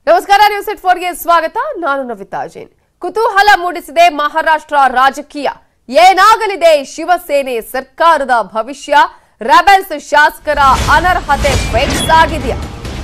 ನಮಸ್ಕಾರ news it ಫೋರ್ಗೆ ಸ್ವಾಗತ ನಾನು ನವಿತಾ ಜೈನ್ ಕುತೂಹಲ ಮೂಡಿಸಿದೆ ಮಹಾರಾಷ್ಟ್ರ ರಾಜಕೀಯ ಏನಾಗಲಿದೆ ಶಿವಸೇನೆ ಸರ್ಕಾರದ ಭವಿಷ್ಯ ರೆಬೆಲ್ಸ್ ಶಾಸಕರ ಅನರ್ಹತೆ ಫಿಕ್ಸ್ ಆಗಿದೆಯಾ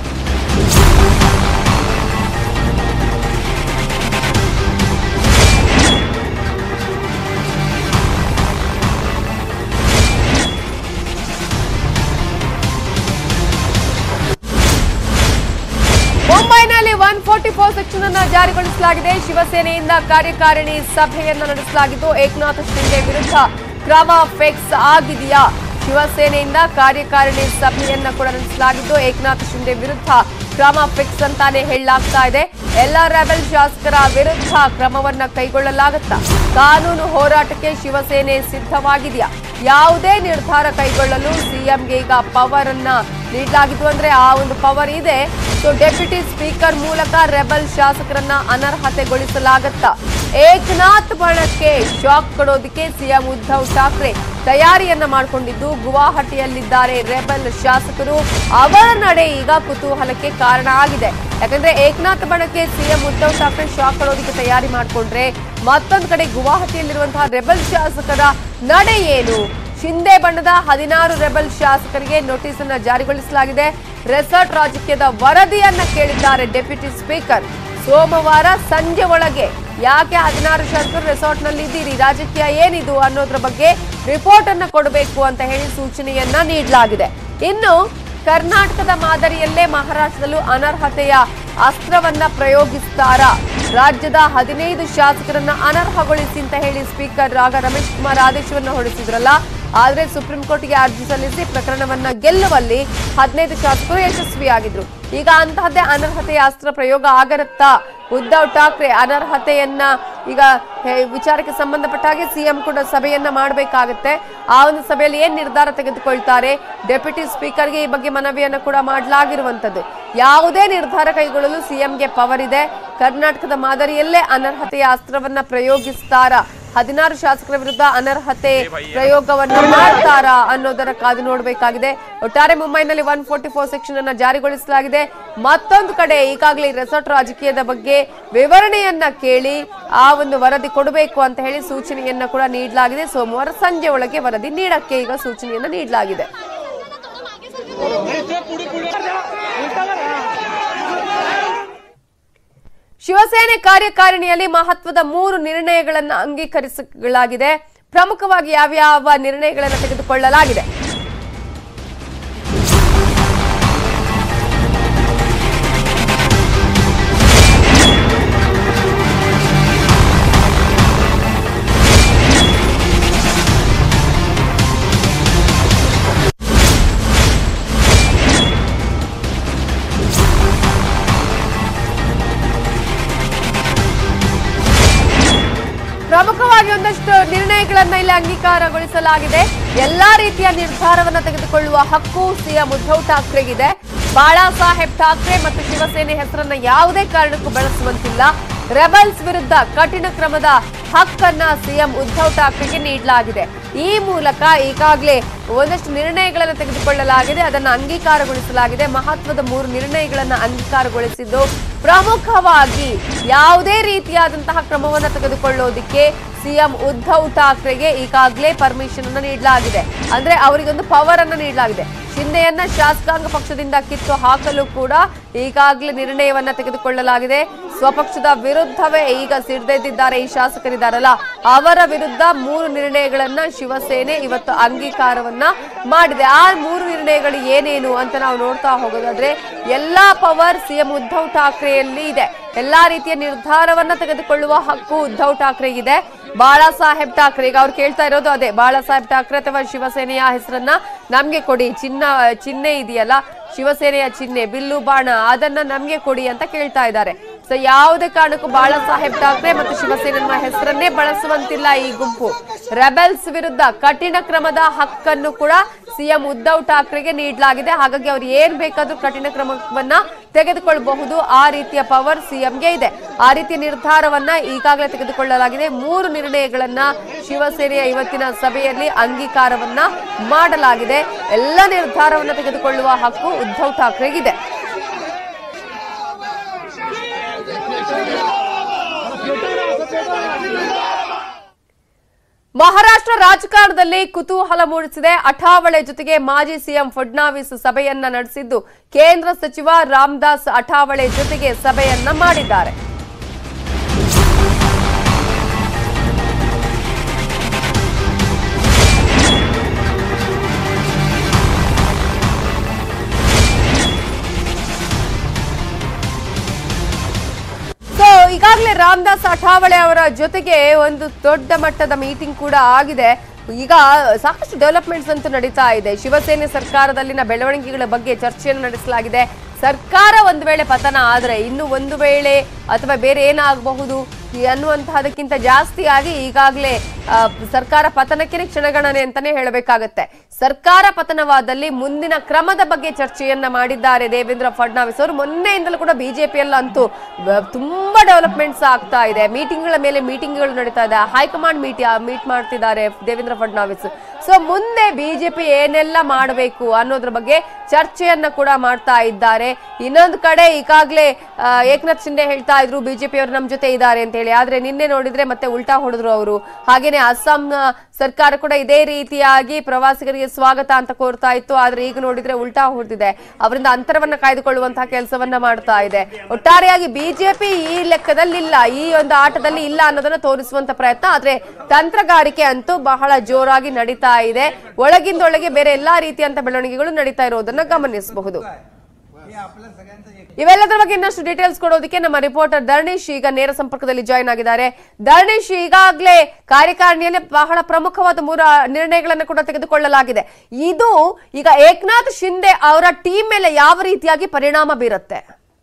ಮುಂಬೈನಲ್ಲಿ ಒನ್ ಫೋರ್ಟಿ ಫೋರ್ ಸೆಕ್ಷನ್ ಅನ್ನು ಜಾರಿಗೊಳಿಸಲಾಗಿದೆ ಶಿವಸೇನೆಯಿಂದ ಕಾರ್ಯಕಾರಿಣಿ ಸಭೆಯನ್ನ ನಡೆಸಲಾಗಿದ್ದು ಏಕನಾಥ್ ಶಿಂದೆ ವಿರುದ್ಧ ಕ್ರಮ ಫಿಕ್ಸ್ ಆಗಿದೆಯಾ ಶಿವಸೇನೆಯಿಂದ ಕಾರ್ಯಕಾರಿಣಿ ಸಭೆಯನ್ನ ಕೂಡ ನಡೆಸಲಾಗಿದ್ದು ಏಕನಾಥ್ ಶಿಂದೆ ವಿರುದ್ಧ ಕ್ರಮ ಫಿಕ್ಸ್ ಅಂತಾನೆ ಹೇಳಲಾಗ್ತಾ ಇದೆ ಎಲ್ಲ ರೆಬೆಲ್ ಶಾಸಕರ ವಿರುದ್ಧ ಕ್ರಮವನ್ನ ಕೈಗೊಳ್ಳಲಾಗುತ್ತಾ ಕಾನೂನು ಹೋರಾಟಕ್ಕೆ ಶಿವಸೇನೆ ಸಿದ್ಧವಾಗಿದೆಯಾ ಯಾವುದೇ ನಿರ್ಧಾರ ಕೈಗೊಳ್ಳಲು ಸಿಎಂಗೆ ಈಗ ಪವರ್ ಅನ್ನ ನೀಡಲಾಗಿದ್ದು ಅಂದ್ರೆ ಆ ಒಂದು ಪವರ್ ಇದೆ ಸೊ ಡೆಪ್ಯೂಟಿ ಸ್ಪೀಕರ್ ಮೂಲಕ ರೆಬಲ್ ಶಾಸಕರನ್ನ ಅನರ್ಹತೆಗೊಳಿಸಲಾಗತ್ತಾ ಏಕನಾಥ್ ಬಣಕ್ಕೆ ಶಾಕ್ ಕೊಡೋದಕ್ಕೆ ಸಿಎಂ ಉದ್ಧವ್ ಠಾಕ್ರೆ ತಯಾರಿಯನ್ನ ಮಾಡಿಕೊಂಡಿದ್ದು ಗುವಾಹಟಿಯಲ್ಲಿದ್ದಾರೆ ರೆಬಲ್ ಶಾಸಕರು ಅವರ ನಡೆ ಈಗ ಕುತೂಹಲಕ್ಕೆ ಕಾರಣ ಆಗಿದೆ ಯಾಕಂದ್ರೆ ಏಕನಾಥ್ ಬಣಕ್ಕೆ ಸಿಎಂ ಉದ್ಧವ್ ಠಾಕ್ರೆ ಶಾಕ್ ಕೊಡೋದಕ್ಕೆ ತಯಾರಿ ಮಾಡಿಕೊಂಡ್ರೆ ಮತ್ತೊಂದು ಕಡೆ ಗುವಾಹಟಿಯಲ್ಲಿರುವಂತಹ ರೆಬಲ್ ಶಾಸಕರ ನಡೆ ಏನು ಶಿಂದೆ ಬಣ್ಣದ ಹದಿನಾರು ರೆಬಲ್ ಶಾಸಕರಿಗೆ ನೋಟಿಸ್ ಅನ್ನ ಜಾರಿಗೊಳಿಸಲಾಗಿದೆ ರೆಸಾರ್ಟ್ ರಾಜಕೀಯದ ವರದಿಯನ್ನ ಕೇಳಿದ್ದಾರೆ ಡೆಪ್ಯೂಟಿ ಸ್ಪೀಕರ್ ಸೋಮವಾರ ಸಂಜೆ ಒಳಗೆ ಯಾಕೆ ಹದಿನಾರು ಶಾಸಕರು ರೆಸಾರ್ಟ್ ನಲ್ಲಿ ಇದ್ದೀರಿ ರಾಜಕೀಯ ಏನಿದು ಅನ್ನೋದ್ರ ಬಗ್ಗೆ ರಿಪೋರ್ಟ್ ಅನ್ನ ಕೊಡಬೇಕು ಅಂತ ಹೇಳಿ ಸೂಚನೆಯನ್ನ ನೀಡಲಾಗಿದೆ ಇನ್ನು ಕರ್ನಾಟಕದ ಮಾದರಿಯಲ್ಲೇ ಮಹಾರಾಷ್ಟ್ರದಲ್ಲೂ ಅನರ್ಹತೆಯ ಅಸ್ತ್ರವನ್ನ ಪ್ರಯೋಗಿಸ್ತಾರಾ ರಾಜ್ಯದ ಹದಿನೈದು ಶಾಸಕರನ್ನ ಅನರ್ಹಗೊಳಿಸಿ ಅಂತ ಹೇಳಿ ಸ್ಪೀಕರ್ ಆಗ ರಮೇಶ್ ಕುಮಾರ್ ಆದೇಶವನ್ನ ಹೊರಡಿಸಿದ್ರಲ್ಲ ಆದ್ರೆ ಸುಪ್ರೀಂ ಕೋರ್ಟ್ಗೆ ಅರ್ಜಿ ಸಲ್ಲಿಸಿ ಪ್ರಕರಣವನ್ನ ಗೆಲ್ಲುವಲ್ಲಿ ಹದಿನೈದು ಶಾಸಕರು ಯಶಸ್ವಿಯಾಗಿದ್ರು ಈಗ ಅಂತಹದ್ದೇ ಅನರ್ಹತೆಯ ಅಸ್ತ್ರ ಪ್ರಯೋಗ ಆಗರುತ್ತಾ ಉದ್ಧವ್ ಠಾಕ್ರೆ ಅನರ್ಹತೆಯನ್ನ ಈಗ ಹೇ, ವಿಚಾರಕ್ಕೆ ಸಂಬಂಧಪಟ್ಟ ಹಾಗೆ ಸಿಎಂ ಕೂಡ ಸಭೆಯನ್ನ ಮಾಡಬೇಕಾಗುತ್ತೆ ಆ ಒಂದು ಸಭೆಯಲ್ಲಿ ಏನ್ ನಿರ್ಧಾರ ತೆಗೆದುಕೊಳ್ತಾರೆ ಡೆಪ್ಯೂಟಿ ಸ್ಪೀಕರ್ಗೆ ಈ ಬಗ್ಗೆ ಮನವಿಯನ್ನ ಕೂಡ ಮಾಡಲಾಗಿರುವಂತದ್ದು ಯಾವುದೇ ನಿರ್ಧಾರ ಕೈಗೊಳ್ಳಲು ಸಿಎಂಗೆ ಪವರ್ ಇದೆ ಕರ್ನಾಟಕದ ಮಾದರಿಯಲ್ಲೇ ಅನರ್ಹತೆಯ ಅಸ್ತ್ರವನ್ನ ಪ್ರಯೋಗಿಸ್ತಾರಾ ಹದಿನಾರು ಶಾಸಕರ ವಿರುದ್ಧ ಅನರ್ಹತೆ ಪ್ರಯೋಗವನ್ನ ಮಾಡ್ತಾರಾ ಅನ್ನೋದರ ಕಾದು ನೋಡಬೇಕಾಗಿದೆ ಒಟ್ಟಾರೆ ಮುಂಬೈನಲ್ಲಿ ಒನ್ ಫೋರ್ಟಿ ಫೋರ್ ಸೆಕ್ಷನ್ ಅನ್ನ ಜಾರಿಗೊಳಿಸಲಾಗಿದೆ ಮತ್ತೊಂದು ಕಡೆ ಈಗಾಗಲೇ ರೆಸಾರ್ಟ್ ರಾಜಕೀಯದ ಬಗ್ಗೆ ವಿವರಣೆಯನ್ನ ಕೇಳಿ ಆ ಒಂದು ವರದಿ ಕೊಡಬೇಕು ಅಂತ ಹೇಳಿ ಸೂಚನೆಯನ್ನ ಕೂಡ ನೀಡಲಾಗಿದೆ ಸೋಮವಾರ ಸಂಜೆ ಒಳಗೆ ವರದಿ ನೀಡಕ್ಕೆ ಈಗ ಸೂಚನೆಯನ್ನ ನೀಡಲಾಗಿದೆ ಶಿವಸೇನೆ ಕಾರ್ಯಕಾರಿಣಿಯಲ್ಲಿ ಮಹತ್ವದ ಮೂರು ನಿರ್ಣಯಗಳನ್ನು ಅಂಗೀಕರಿಸಲಾಗಿದೆ ಪ್ರಮುಖವಾಗಿ ಯಾವ್ಯಾವ ನಿರ್ಣಯಗಳನ್ನು ತೆಗೆದುಕೊಳ್ಳಲಾಗಿದೆ ಪ್ರಮುಖವಾಗಿ ಒಂದಷ್ಟು ನಿರ್ಣಯಗಳನ್ನ ಇಲ್ಲಿ ಅಂಗೀಕಾರಗೊಳಿಸಲಾಗಿದೆ ಎಲ್ಲಾ ರೀತಿಯ ನಿರ್ಧಾರವನ್ನ ತೆಗೆದುಕೊಳ್ಳುವ ಹಕ್ಕು ಸಿಎಂ ಉದ್ಧವ್ ಠಾಕ್ರೆಗಿದೆ ಬಾಳಾ ಸಾಹೇಬ್ ಠಾಕ್ರೆ ಮತ್ತು ಶಿವಸೇನೆ ಹೆಸರನ್ನ ಯಾವುದೇ ಕಾರಣಕ್ಕೂ ಬಳಸುವಂತಿಲ್ಲ ರೆಬಲ್ಸ್ ವಿರುದ್ಧ ಕಠಿಣ ಕ್ರಮದ ಹಕ್ಕನ್ನ ಸಿಎಂ ಉದ್ಧವ್ ಠಾಕ್ರೆಗೆ ನೀಡಲಾಗಿದೆ ಈ ಮೂಲಕ ಈಗಾಗಲೇ ಒಂದಷ್ಟು ನಿರ್ಣಯಗಳನ್ನು ತೆಗೆದುಕೊಳ್ಳಲಾಗಿದೆ ಅದನ್ನು ಅಂಗೀಕಾರಗೊಳಿಸಲಾಗಿದೆ ಮಹತ್ವದ ಮೂರು ನಿರ್ಣಯಗಳನ್ನು ಅಂಗೀಕಾರಗೊಳಿಸಿದ್ದು ಪ್ರಮುಖವಾಗಿ ಯಾವುದೇ ರೀತಿಯಾದಂತಹ ಕ್ರಮವನ್ನು ತೆಗೆದುಕೊಳ್ಳೋದಿಕ್ಕೆ ಸಿಎಂ ಉದ್ಧವ್ ಠಾಕ್ರೆಗೆ ಈಗಾಗಲೇ ಪರ್ಮಿಷನ್ ಅನ್ನು ನೀಡಲಾಗಿದೆ ಅಂದ್ರೆ ಅವರಿಗೊಂದು ಪವರ್ ಅನ್ನು ನೀಡಲಾಗಿದೆ ಶಿಂದೆಯನ್ನ ಶಾಸಕಾಂಗ ಪಕ್ಷದಿಂದ ಕಿತ್ತು ಹಾಕಲು ಕೂಡ ಈಗಾಗಲೇ ನಿರ್ಣಯವನ್ನ ತೆಗೆದುಕೊಳ್ಳಲಾಗಿದೆ ಸ್ವಪಕ್ಷದ ವಿರುದ್ಧವೇ ಈಗ ಸಿಡಿದೆದ್ದಿದ್ದಾರೆ ಈ ಶಾಸಕರಿದ್ದಾರಲ್ಲ ಅವರ ವಿರುದ್ಧ ಮೂರು ನಿರ್ಣಯಗಳನ್ನ ಶಿವಸೇನೆ ಇವತ್ತು ಅಂಗೀಕಾರವನ್ನ ಮಾಡಿದೆ ಆ ಮೂರು ನಿರ್ಣಯಗಳು ಏನೇನು ಅಂತ ನಾವು ನೋಡ್ತಾ ಹೋಗೋದಾದ್ರೆ ಎಲ್ಲಾ ಪವರ್ ಸಿಎಂ ಉದ್ಧವ್ ಠಾಕ್ರೆಯಲ್ಲಿ ಇದೆ ಎಲ್ಲಾ ರೀತಿಯ ನಿರ್ಧಾರವನ್ನ ತೆಗೆದುಕೊಳ್ಳುವ ಹಕ್ಕು ಉದ್ಧವ್ ಠಾಕ್ರೆಗಿದೆ ಬಾಳಾ ಸಾಹೇಬ್ ಠಾಕ್ರೆ ಈಗ ಅವ್ರು ಕೇಳ್ತಾ ಇರೋದು ಅದೇ ಬಾಳಾ ಸಾಹೇಬ್ ಠಾಕ್ರೆ ಅಥವಾ ಶಿವಸೇನೆಯ ಹೆಸರನ್ನ ನಮ್ಗೆ ಕೊಡಿ ಚಿನ್ನ ಚಿಹ್ನೆ ಇದೆಯಲ್ಲ ಶಿವಸೇನೆಯ ಚಿಹ್ನೆ ಬಿಲ್ಲು ಬಾಣ ಅದನ್ನ ನಮ್ಗೆ ಕೊಡಿ ಅಂತ ಕೇಳ್ತಾ ಇದ್ದಾರೆ ಸೊ ಯಾವುದೇ ಕಾರಣಕ್ಕೂ ಬಾಳಾ ಸಾಹೇಬ್ ಠಾಕ್ರೆ ಮತ್ತು ಶಿವಸೇನೆಯ ಹೆಸರನ್ನೇ ಬಳಸುವಂತಿಲ್ಲ ಈ ಗುಂಪು ರೆಬೆಲ್ಸ್ ವಿರುದ್ಧ ಕಠಿಣ ಕ್ರಮದ ಹಕ್ಕನ್ನು ಕೂಡ ಸಿಎಂ ಉದ್ಧವ್ ಠಾಕ್ರೆಗೆ ನೀಡಲಾಗಿದೆ ಹಾಗಾಗಿ ಅವ್ರು ಏನ್ ಬೇಕಾದ್ರೂ ಕಠಿಣ ಕ್ರಮವನ್ನ ತೆಗೆದುಕೊಳ್ಳಬಹುದು ಆ ರೀತಿಯ ಪವರ್ ಸಿಎಂಗೆ ಇದೆ ಆ ರೀತಿಯ ನಿರ್ಧಾರವನ್ನ ಈಗಾಗಲೇ ತೆಗೆದುಕೊಳ್ಳಲಾಗಿದೆ ಮೂರು ನಿರ್ಣಯಗಳನ್ನ ಶಿವಸೇನೆಯ ಇವತ್ತಿನ ಸಭೆಯಲ್ಲಿ ಅಂಗೀಕಾರವನ್ನ ಮಾಡಲಾಗಿದೆ ಎಲ್ಲ ನಿರ್ಧಾರವನ್ನ ತೆಗೆದುಕೊಳ್ಳುವ ಹಕ್ಕು ಉದ್ಧವ್ ಠಾಕ್ರೆಗಿದೆ ಮಹಾರಾಷ್ಟ್ರ ರಾಜಕಾರಣದಲ್ಲಿ ಕುತೂಹಲ ಮೂಡಿಸಿದೆ ಅಠಾವಳೆ ಜೊತೆಗೆ ಮಾಜಿ ಸಿಎಂ ಫಡ್ನಾವಿಸ್ ಸಭೆಯನ್ನ ನಡೆಸಿದ್ದು ಕೇಂದ್ರ ಸಚಿವ ರಾಮದಾಸ್ ಅಠಾವಳೆ ಜೊತೆಗೆ ಸಭೆಯನ್ನ ಮಾಡಿದ್ದಾರೆ ಸೊ ಈಗಾಗಲೇ ರಾಮದಾಸ್ ಅಠಾವಳೆ ಅವರ ಜೊತೆಗೆ ಒಂದು ದೊಡ್ಡ ಮಟ್ಟದ ಮೀಟಿಂಗ್ ಕೂಡ ಆಗಿದೆ ಈಗ ಸಾಕಷ್ಟು ಡೆವಲಪ್ಮೆಂಟ್ಸ್ ಅಂತೂ ನಡೀತಾ ಇದೆ ಶಿವಸೇನೆ ಸರ್ಕಾರದಲ್ಲಿನ ಬೆಳವಣಿಗೆಗಳ ಬಗ್ಗೆ ಚರ್ಚೆಯನ್ನು ನಡೆಸಲಾಗಿದೆ ಸರ್ಕಾರ ಒಂದು ವೇಳೆ ಪತನ ಆದರೆ ಇನ್ನು ಒಂದು ವೇಳೆ ಅಥವಾ ಬೇರೆ ಏನಾಗಬಹುದು ಈ ಅನ್ನುವಂತಹದಕ್ಕಿಂತ ಜಾಸ್ತಿಯಾಗಿ ಈಗಾಗಲೇ ಆ, ಸರ್ಕಾರ ಪತನಕ್ಕೆ ಕ್ಷಣಗಣನೆ ಅಂತಾನೆ ಹೇಳಬೇಕಾಗತ್ತೆ ಸರ್ಕಾರ ಪತನವಾದಲ್ಲಿ ಮುಂದಿನ ಕ್ರಮದ ಬಗ್ಗೆ ಚರ್ಚೆಯನ್ನ ಮಾಡಿದ್ದಾರೆ ದೇವೇಂದ್ರ ಫಡ್ನವೀಸ್ ಅವರು ಮೊನ್ನೆಯಿಂದಲೂ ಕೂಡ ಬಿಜೆಪಿಯಲ್ಲಿ ಅಂತೂ ಬ- ತುಂಬಾ ಡೆವಲಪ್ಮೆಂಟ್ಸ್ ಆಗ್ತಾ ಇದೆ ಮೀಟಿಂಗ್ಗಳ ಮೇಲೆ ಮೀಟಿಂಗ್ಗಳು ನಡೀತಾ ಇದೆ ಹೈಕಮಾಂಡ್ ಮೀಟ್ ಮೀಟ್ ಮಾಡ್ತಿದ್ದಾರೆ ದೇವೇಂದ್ರ ಫಡ್ನವೀಸ್ ಸೊ ಮುಂದೆ ಬಿಜೆಪಿ ಏನೆಲ್ಲ ಮಾಡಬೇಕು ಅನ್ನೋದ್ರ ಬಗ್ಗೆ ಚರ್ಚೆಯನ್ನ ಕೂಡ ಮಾಡ್ತಾ ಇದ್ದಾರೆ ಇನ್ನೊಂದು ಕಡೆ ಈಗಾಗಲೇ ಆ, ಏಕನಾಥ್ ಶಿಂದೆ ಹೇಳ್ತಾ ಇದ್ರು ಬಿಜೆಪಿ ಅವರು ನಮ್ಮ ಜೊತೆ ಇದ್ದಾರೆ ಅಂತ ಹೇಳಿ ಆದ್ರೆ ನಿನ್ನೆ ನೋಡಿದ್ರೆ ಮತ್ತೆ ಉಲ್ಟಾ ಹೊಡೆದ್ರು ಅವರು ಹಾಗೇನೆ ಅಸ್ಸಾಂ ಆ, ಸರ್ಕಾರ ಕೂಡ ಇದೇ ರೀತಿಯಾಗಿ ಪ್ರವಾಸಿಗರಿಗೆ ಸ್ವಾಗತ ಅಂತ ಕೋರ್ತಾ ಇತ್ತು ಆದ್ರೆ ಈಗ ನೋಡಿದ್ರೆ ಉಲ್ಟಾ ಹೊಡೆದಿದೆ ಅವರಿಂದ ಅಂತರವನ್ನ ಕಾಯ್ದುಕೊಳ್ಳುವಂತಹ ಕೆಲಸವನ್ನ ಮಾಡ್ತಾ ಇದೆ ಒಟ್ಟಾರೆಯಾಗಿ ಬಿಜೆಪಿ ಈ ಲೆಕ್ಕದಲ್ಲಿಲ್ಲ ಈ ಒಂದು ಆಟದಲ್ಲಿ ಇಲ್ಲ ಅನ್ನೋದನ್ನ ತೋರಿಸುವಂತ ಪ್ರಯತ್ನ ಆದ್ರೆ ತಂತ್ರಗಾರಿಕೆ ಅಂತೂ ಬಹಳ ಜೋರಾಗಿ ನಡೀತಾ ಇದೆ ಒಳಗಿಂದೊಳಗೆ ಬೇರೆ ಎಲ್ಲಾ ರೀತಿಯಂತ ಬೆಳವಣಿಗೆಗಳು ನಡೀತಾ ಇರೋದನ್ನ ಗಮನಿಸಬಹುದು ಇವೆಲ್ಲದರ ಬಗ್ಗೆ ಇನ್ನಷ್ಟು ಡೀಟೇಲ್ಸ್ ಕೊಡೋದಕ್ಕೆ ನಮ್ಮ ರಿಪೋರ್ಟರ್ ಧರ್ಣೀಶ್ ಈಗ ನೇರ ಸಂಪರ್ಕದಲ್ಲಿ ಜಾಯ್ನ್ ಆಗಿದ್ದಾರೆ ಧರ್ಣೀಶ್ ಈಗಾಗಲೇ ಕಾರ್ಯಕಾರಿಣಿಯಲ್ಲಿ ಬಹಳ ಪ್ರಮುಖವಾದ ಮೂರು ನಿರ್ಣಯಗಳನ್ನು ಕೂಡ ತೆಗೆದುಕೊಳ್ಳಲಾಗಿದೆ ಇದು ಈಗ ಏಕನಾಥ್ ಶಿಂದೆ ಅವರ ಟೀಮ್ ಮೇಲೆ ಯಾವ ರೀತಿಯಾಗಿ ಪರಿಣಾಮ ಬೀರುತ್ತೆ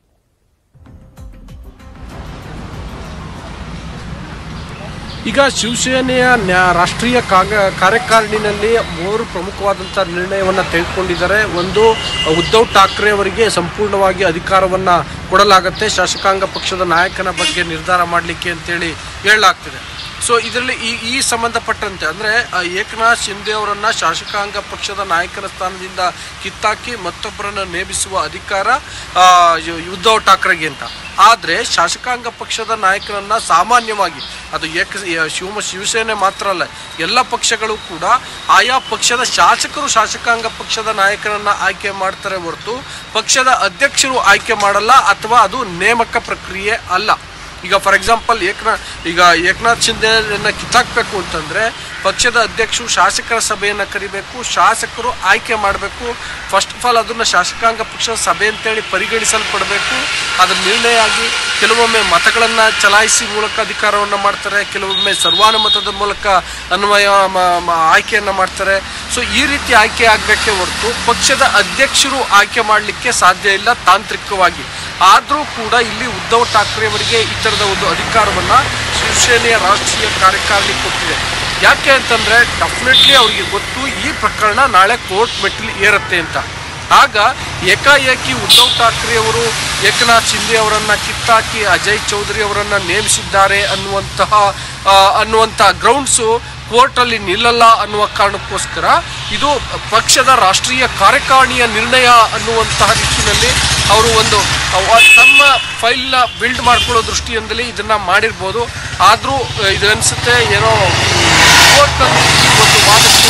ಈಗ ಶಿವಸೇನೆಯ ನ್ಯಾ- ರಾಷ್ಟ್ರೀಯ ಕಾಗ- ಕಾರ್ಯಕಾರಿಣಿನಲ್ಲಿ ಮೂರು ಪ್ರಮುಖವಾದಂಥ ನಿರ್ಣಯವನ್ನು ತೆಗೆದುಕೊಂಡಿದ್ದಾರೆ ಒಂದು ಉದ್ಧವ್ ಠಾಕ್ರೆ ಅವರಿಗೆ ಸಂಪೂರ್ಣವಾಗಿ ಅಧಿಕಾರವನ್ನು ಕೊಡಲಾಗುತ್ತೆ ಶಾಸಕಾಂಗ ಪಕ್ಷದ ನಾಯಕನ ಬಗ್ಗೆ ನಿರ್ಧಾರ ಮಾಡಲಿಕ್ಕೆ ಅಂತೇಳಿ ಹೇಳಲಾಗ್ತಿದೆ ಸೊ ಇದರಲ್ಲಿ ಈ ಈ ಸಂಬಂಧಪಟ್ಟಂತೆ ಅಂದರೆ ಏಕನಾಥ್ ಶಿಂದೆ ಅವರನ್ನು ಶಾಸಕಾಂಗ ಪಕ್ಷದ ನಾಯಕನ ಸ್ಥಾನದಿಂದ ಕಿತ್ತಾಕಿ ಮತ್ತೊಬ್ಬರನ್ನು ನೇಮಿಸುವ ಅಧಿಕಾರ ಆ, ಯು- ಉದ್ಧವ್ ಠಾಕ್ರೆಗೆ ಅಂತ ಆದರೆ ಶಾಸಕಾಂಗ ಪಕ್ಷದ ನಾಯಕರನ್ನ ಸಾಮಾನ್ಯವಾಗಿ ಅದು ಏಕ ಶಿವ ಶಿವಸೇನೆ ಮಾತ್ರ ಅಲ್ಲ ಎಲ್ಲ ಪಕ್ಷಗಳು ಕೂಡ ಆಯಾ ಪಕ್ಷದ ಶಾಸಕರು ಶಾಸಕಾಂಗ ಪಕ್ಷದ ನಾಯಕರನ್ನ ಆಯ್ಕೆ ಮಾಡ್ತಾರೆ ಹೊರತು ಪಕ್ಷದ ಅಧ್ಯಕ್ಷರು ಆಯ್ಕೆ ಮಾಡಲ್ಲ ಅಥವಾ ಅದು ನೇಮಕ ಪ್ರಕ್ರಿಯೆ ಅಲ್ಲ ಈಗ ಫಾರ್ ಎಕ್ಸಾಂಪಲ್ ಏಕನಾ ಈಗ ಏಕನಾಥ್ ಶಿಂದೆಯನ್ನ ಕಿತ್ತಾಕ್ಬೇಕು ಅಂತಂದ್ರೆ ಪಕ್ಷದ ಅಧ್ಯಕ್ಷರು ಶಾಸಕರ ಸಭೆಯನ್ನು ಕರಿಬೇಕು ಶಾಸಕರು ಆಯ್ಕೆ ಮಾಡಬೇಕು ಫಸ್ಟ್ ಆಫ್ ಆಲ್ ಅದನ್ನು ಶಾಸಕಾಂಗ ಪಕ್ಷದ ಸಭೆ ಅಂತೇಳಿ ಪರಿಗಣಿಸಲ್ಪಡಬೇಕು ಅದರ ನಿರ್ಣಯ ಆಗಿ ಕೆಲವೊಮ್ಮೆ ಮತಗಳನ್ನು ಚಲಾಯಿಸಿ ಮೂಲಕ ಅಧಿಕಾರವನ್ನು ಮಾಡ್ತಾರೆ ಕೆಲವೊಮ್ಮೆ ಸರ್ವಾನುಮತದ ಮೂಲಕ ಅನ್ವಯ ಮ- ಮ- ಆಯ್ಕೆಯನ್ನು ಮಾಡ್ತಾರೆ ಸೊ ಈ ರೀತಿ ಆಯ್ಕೆ ಆಗಬೇಕೇ ಹೊರತು ಪಕ್ಷದ ಅಧ್ಯಕ್ಷರು ಆಯ್ಕೆ ಮಾಡಲಿಕ್ಕೆ ಸಾಧ್ಯ ಇಲ್ಲ ತಾಂತ್ರಿಕವಾಗಿ ಆದರೂ ಕೂಡ ಇಲ್ಲಿ ಉದ್ಧವ್ ಠಾಕ್ರೆ ಅವರಿಗೆ ಈ ಥರದ ಒಂದು ಅಧಿಕಾರವನ್ನು ಶಿವಸೇನೆಯ ರಾಷ್ಟ್ರೀಯ ಕಾರ್ಯಕಾರಿಣಿ ಕೊಟ್ಟಿದೆ ಯಾಕೆ ಅಂತಂದರೆ ಡೆಫಿನೆಟ್ಲಿ ಅವರಿಗೆ ಗೊತ್ತು ಈ ಪ್ರಕರಣ ನಾಳೆ ಕೋರ್ಟ್ ಮೆಟ್ಟಿಲು ಏರುತ್ತೆ ಅಂತ ಆಗ ಏಕಾಏಕಿ ಉದ್ಧವ್ ಠಾಕ್ರೆ ಅವರು ಏಕನಾಥ್ ಶಿಂದೆ ಅವರನ್ನ ಕಿತ್ತಾಕಿ ಅಜಯ್ ಚೌಧರಿ ಅವರನ್ನ ನೇಮಿಸಿದ್ದಾರೆ ಅನ್ನುವಂತಹ ಆ, ಅನ್ನುವಂಥ ಗ್ರೌಂಡ್ಸು ಕೋರ್ಟಲ್ಲಿ ನಿಲ್ಲಲ್ಲ ಅನ್ನುವ ಕಾರಣಕ್ಕೋಸ್ಕರ ಇದು ಪಕ್ಷದ ರಾಷ್ಟ್ರೀಯ ಕಾರ್ಯಕಾರಿಣಿಯ ನಿರ್ಣಯ ಅನ್ನುವಂತಹ ದಿಕ್ಕಿನಲ್ಲಿ ಅವರು ಒಂದು ಅವ- ತಮ್ಮ ಫೈಲ್ನ ಬಿಲ್ಡ್ ಮಾಡ್ಕೊಳ್ಳೋ ದೃಷ್ಟಿಯಿಂದಲೇ ಇದನ್ನ ಮಾಡಿರ್ಬೋದು ಆದರೂ ಇದು ಅನಿಸುತ್ತೆ ಏನೋ ಕೋರ್ಟಲ್ಲಿ ಈ ಒಂದು ವಾದಕ್ಕೆ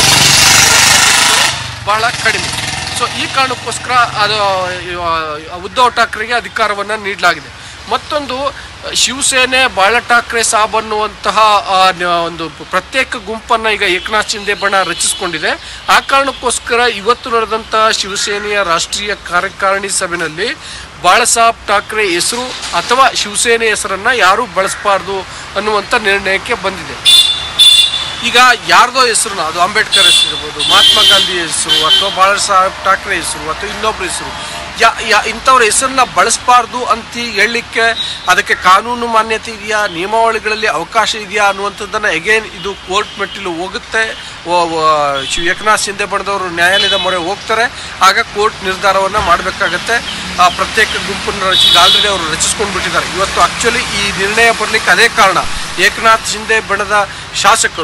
ಬಹಳ ಕಡಿಮೆ ಸೊ ಈ ಕಾರಣಕ್ಕೋಸ್ಕರ ಅದು ಆ, ಉದ್ಧವ್ ಠಾಕ್ರೆಗೆ ಅಧಿಕಾರವನ್ನು ನೀಡಲಾಗಿದೆ ಮತ್ತೊಂದು ಶಿವಸೇನೆ ಬಾಳ ಠಾಕ್ರೆ ಸಾಬ್ ಅನ್ನುವಂತಹ ಆ, ನ- ಒಂದು ಪ್ರತ್ಯೇಕ ಗುಂಪನ್ನು ಈಗ ಏಕನಾಥ್ ಶಿಂದೆ ಬಣ ರಚಿಸಿಕೊಂಡಿದೆ ಆ ಕಾರಣಕ್ಕೋಸ್ಕರ ಇವತ್ತು ನಡೆದಂತಹ ಶಿವಸೇನೆಯ ರಾಷ್ಟ್ರೀಯ ಕಾರ್ಯಕಾರಿಣಿ ಸಭೆಯಲ್ಲಿ ಬಾಳಸಾಬ್ ಠಾಕ್ರೆ ಹೆಸರು ಅಥವಾ ಶಿವಸೇನೆ ಹೆಸರನ್ನ ಯಾರೂ ಬಳಸಬಾರ್ದು ಅನ್ನುವಂಥ ನಿರ್ಣಯಕ್ಕೆ ಬಂದಿದೆ ಈಗ ಯಾರ್ದೋ ಹೆಸರು ಅದು ಅಂಬೇಡ್ಕರ್ ಹೆಸರು ಇರ್ಬೋದು ಮಹಾತ್ಮ ಗಾಂಧಿ ಹೆಸರು ಅಥವಾ ಬಾಳ ಸಾಹೇಬ್ ಠಾಕ್ರೆ ಹೆಸರು ಅಥವಾ ಇನ್ನೊಬ್ಬರ ಹೆಸರು ಯಾ ಯಾ ಇಂಥವ್ರ ಹೆಸರನ್ನ ಬಳಸಬಾರ್ದು ಅಂತ ಹೇಳಲಿಕ್ಕೆ ಅದಕ್ಕೆ ಕಾನೂನು ಮಾನ್ಯತೆ ಇದೆಯಾ ನಿಯಮಾವಳಿಗಳಲ್ಲಿ ಅವಕಾಶ ಇದೆಯಾ ಅನ್ನುವಂಥದ್ದನ್ನು ಎಗೇನ್ ಇದು ಕೋರ್ಟ್ ಮೆಟ್ಟಿಲು ಹೋಗುತ್ತೆ ಓ- ಓ- ಶಿವ ಏಕನಾಥ್ ಶಿಂದೆ ಬಣದವರು ನ್ಯಾಯಾಲಯದ ಮೊರೆ ಹೋಗ್ತಾರೆ ಆಗ ಕೋರ್ಟ್ ನಿರ್ಧಾರವನ್ನು ಮಾಡಬೇಕಾಗತ್ತೆ ಆ ಪ್ರತ್ಯೇಕ ಗುಂಪನ್ನು ರಚಿ ಆಲ್ರೆಡಿ ಅವರು ರಚಿಸ್ಕೊಂಡು ಬಿಟ್ಟಿದ್ದಾರೆ ಇವತ್ತು ಆಕ್ಚುಲಿ ಈ ನಿರ್ಣಯ ಬರಲಿಕ್ಕೆ ಅದೇ ಕಾರಣ ಏಕನಾಥ್ ಶಿಂದೆ ಬಣದ ಶಾಸಕರು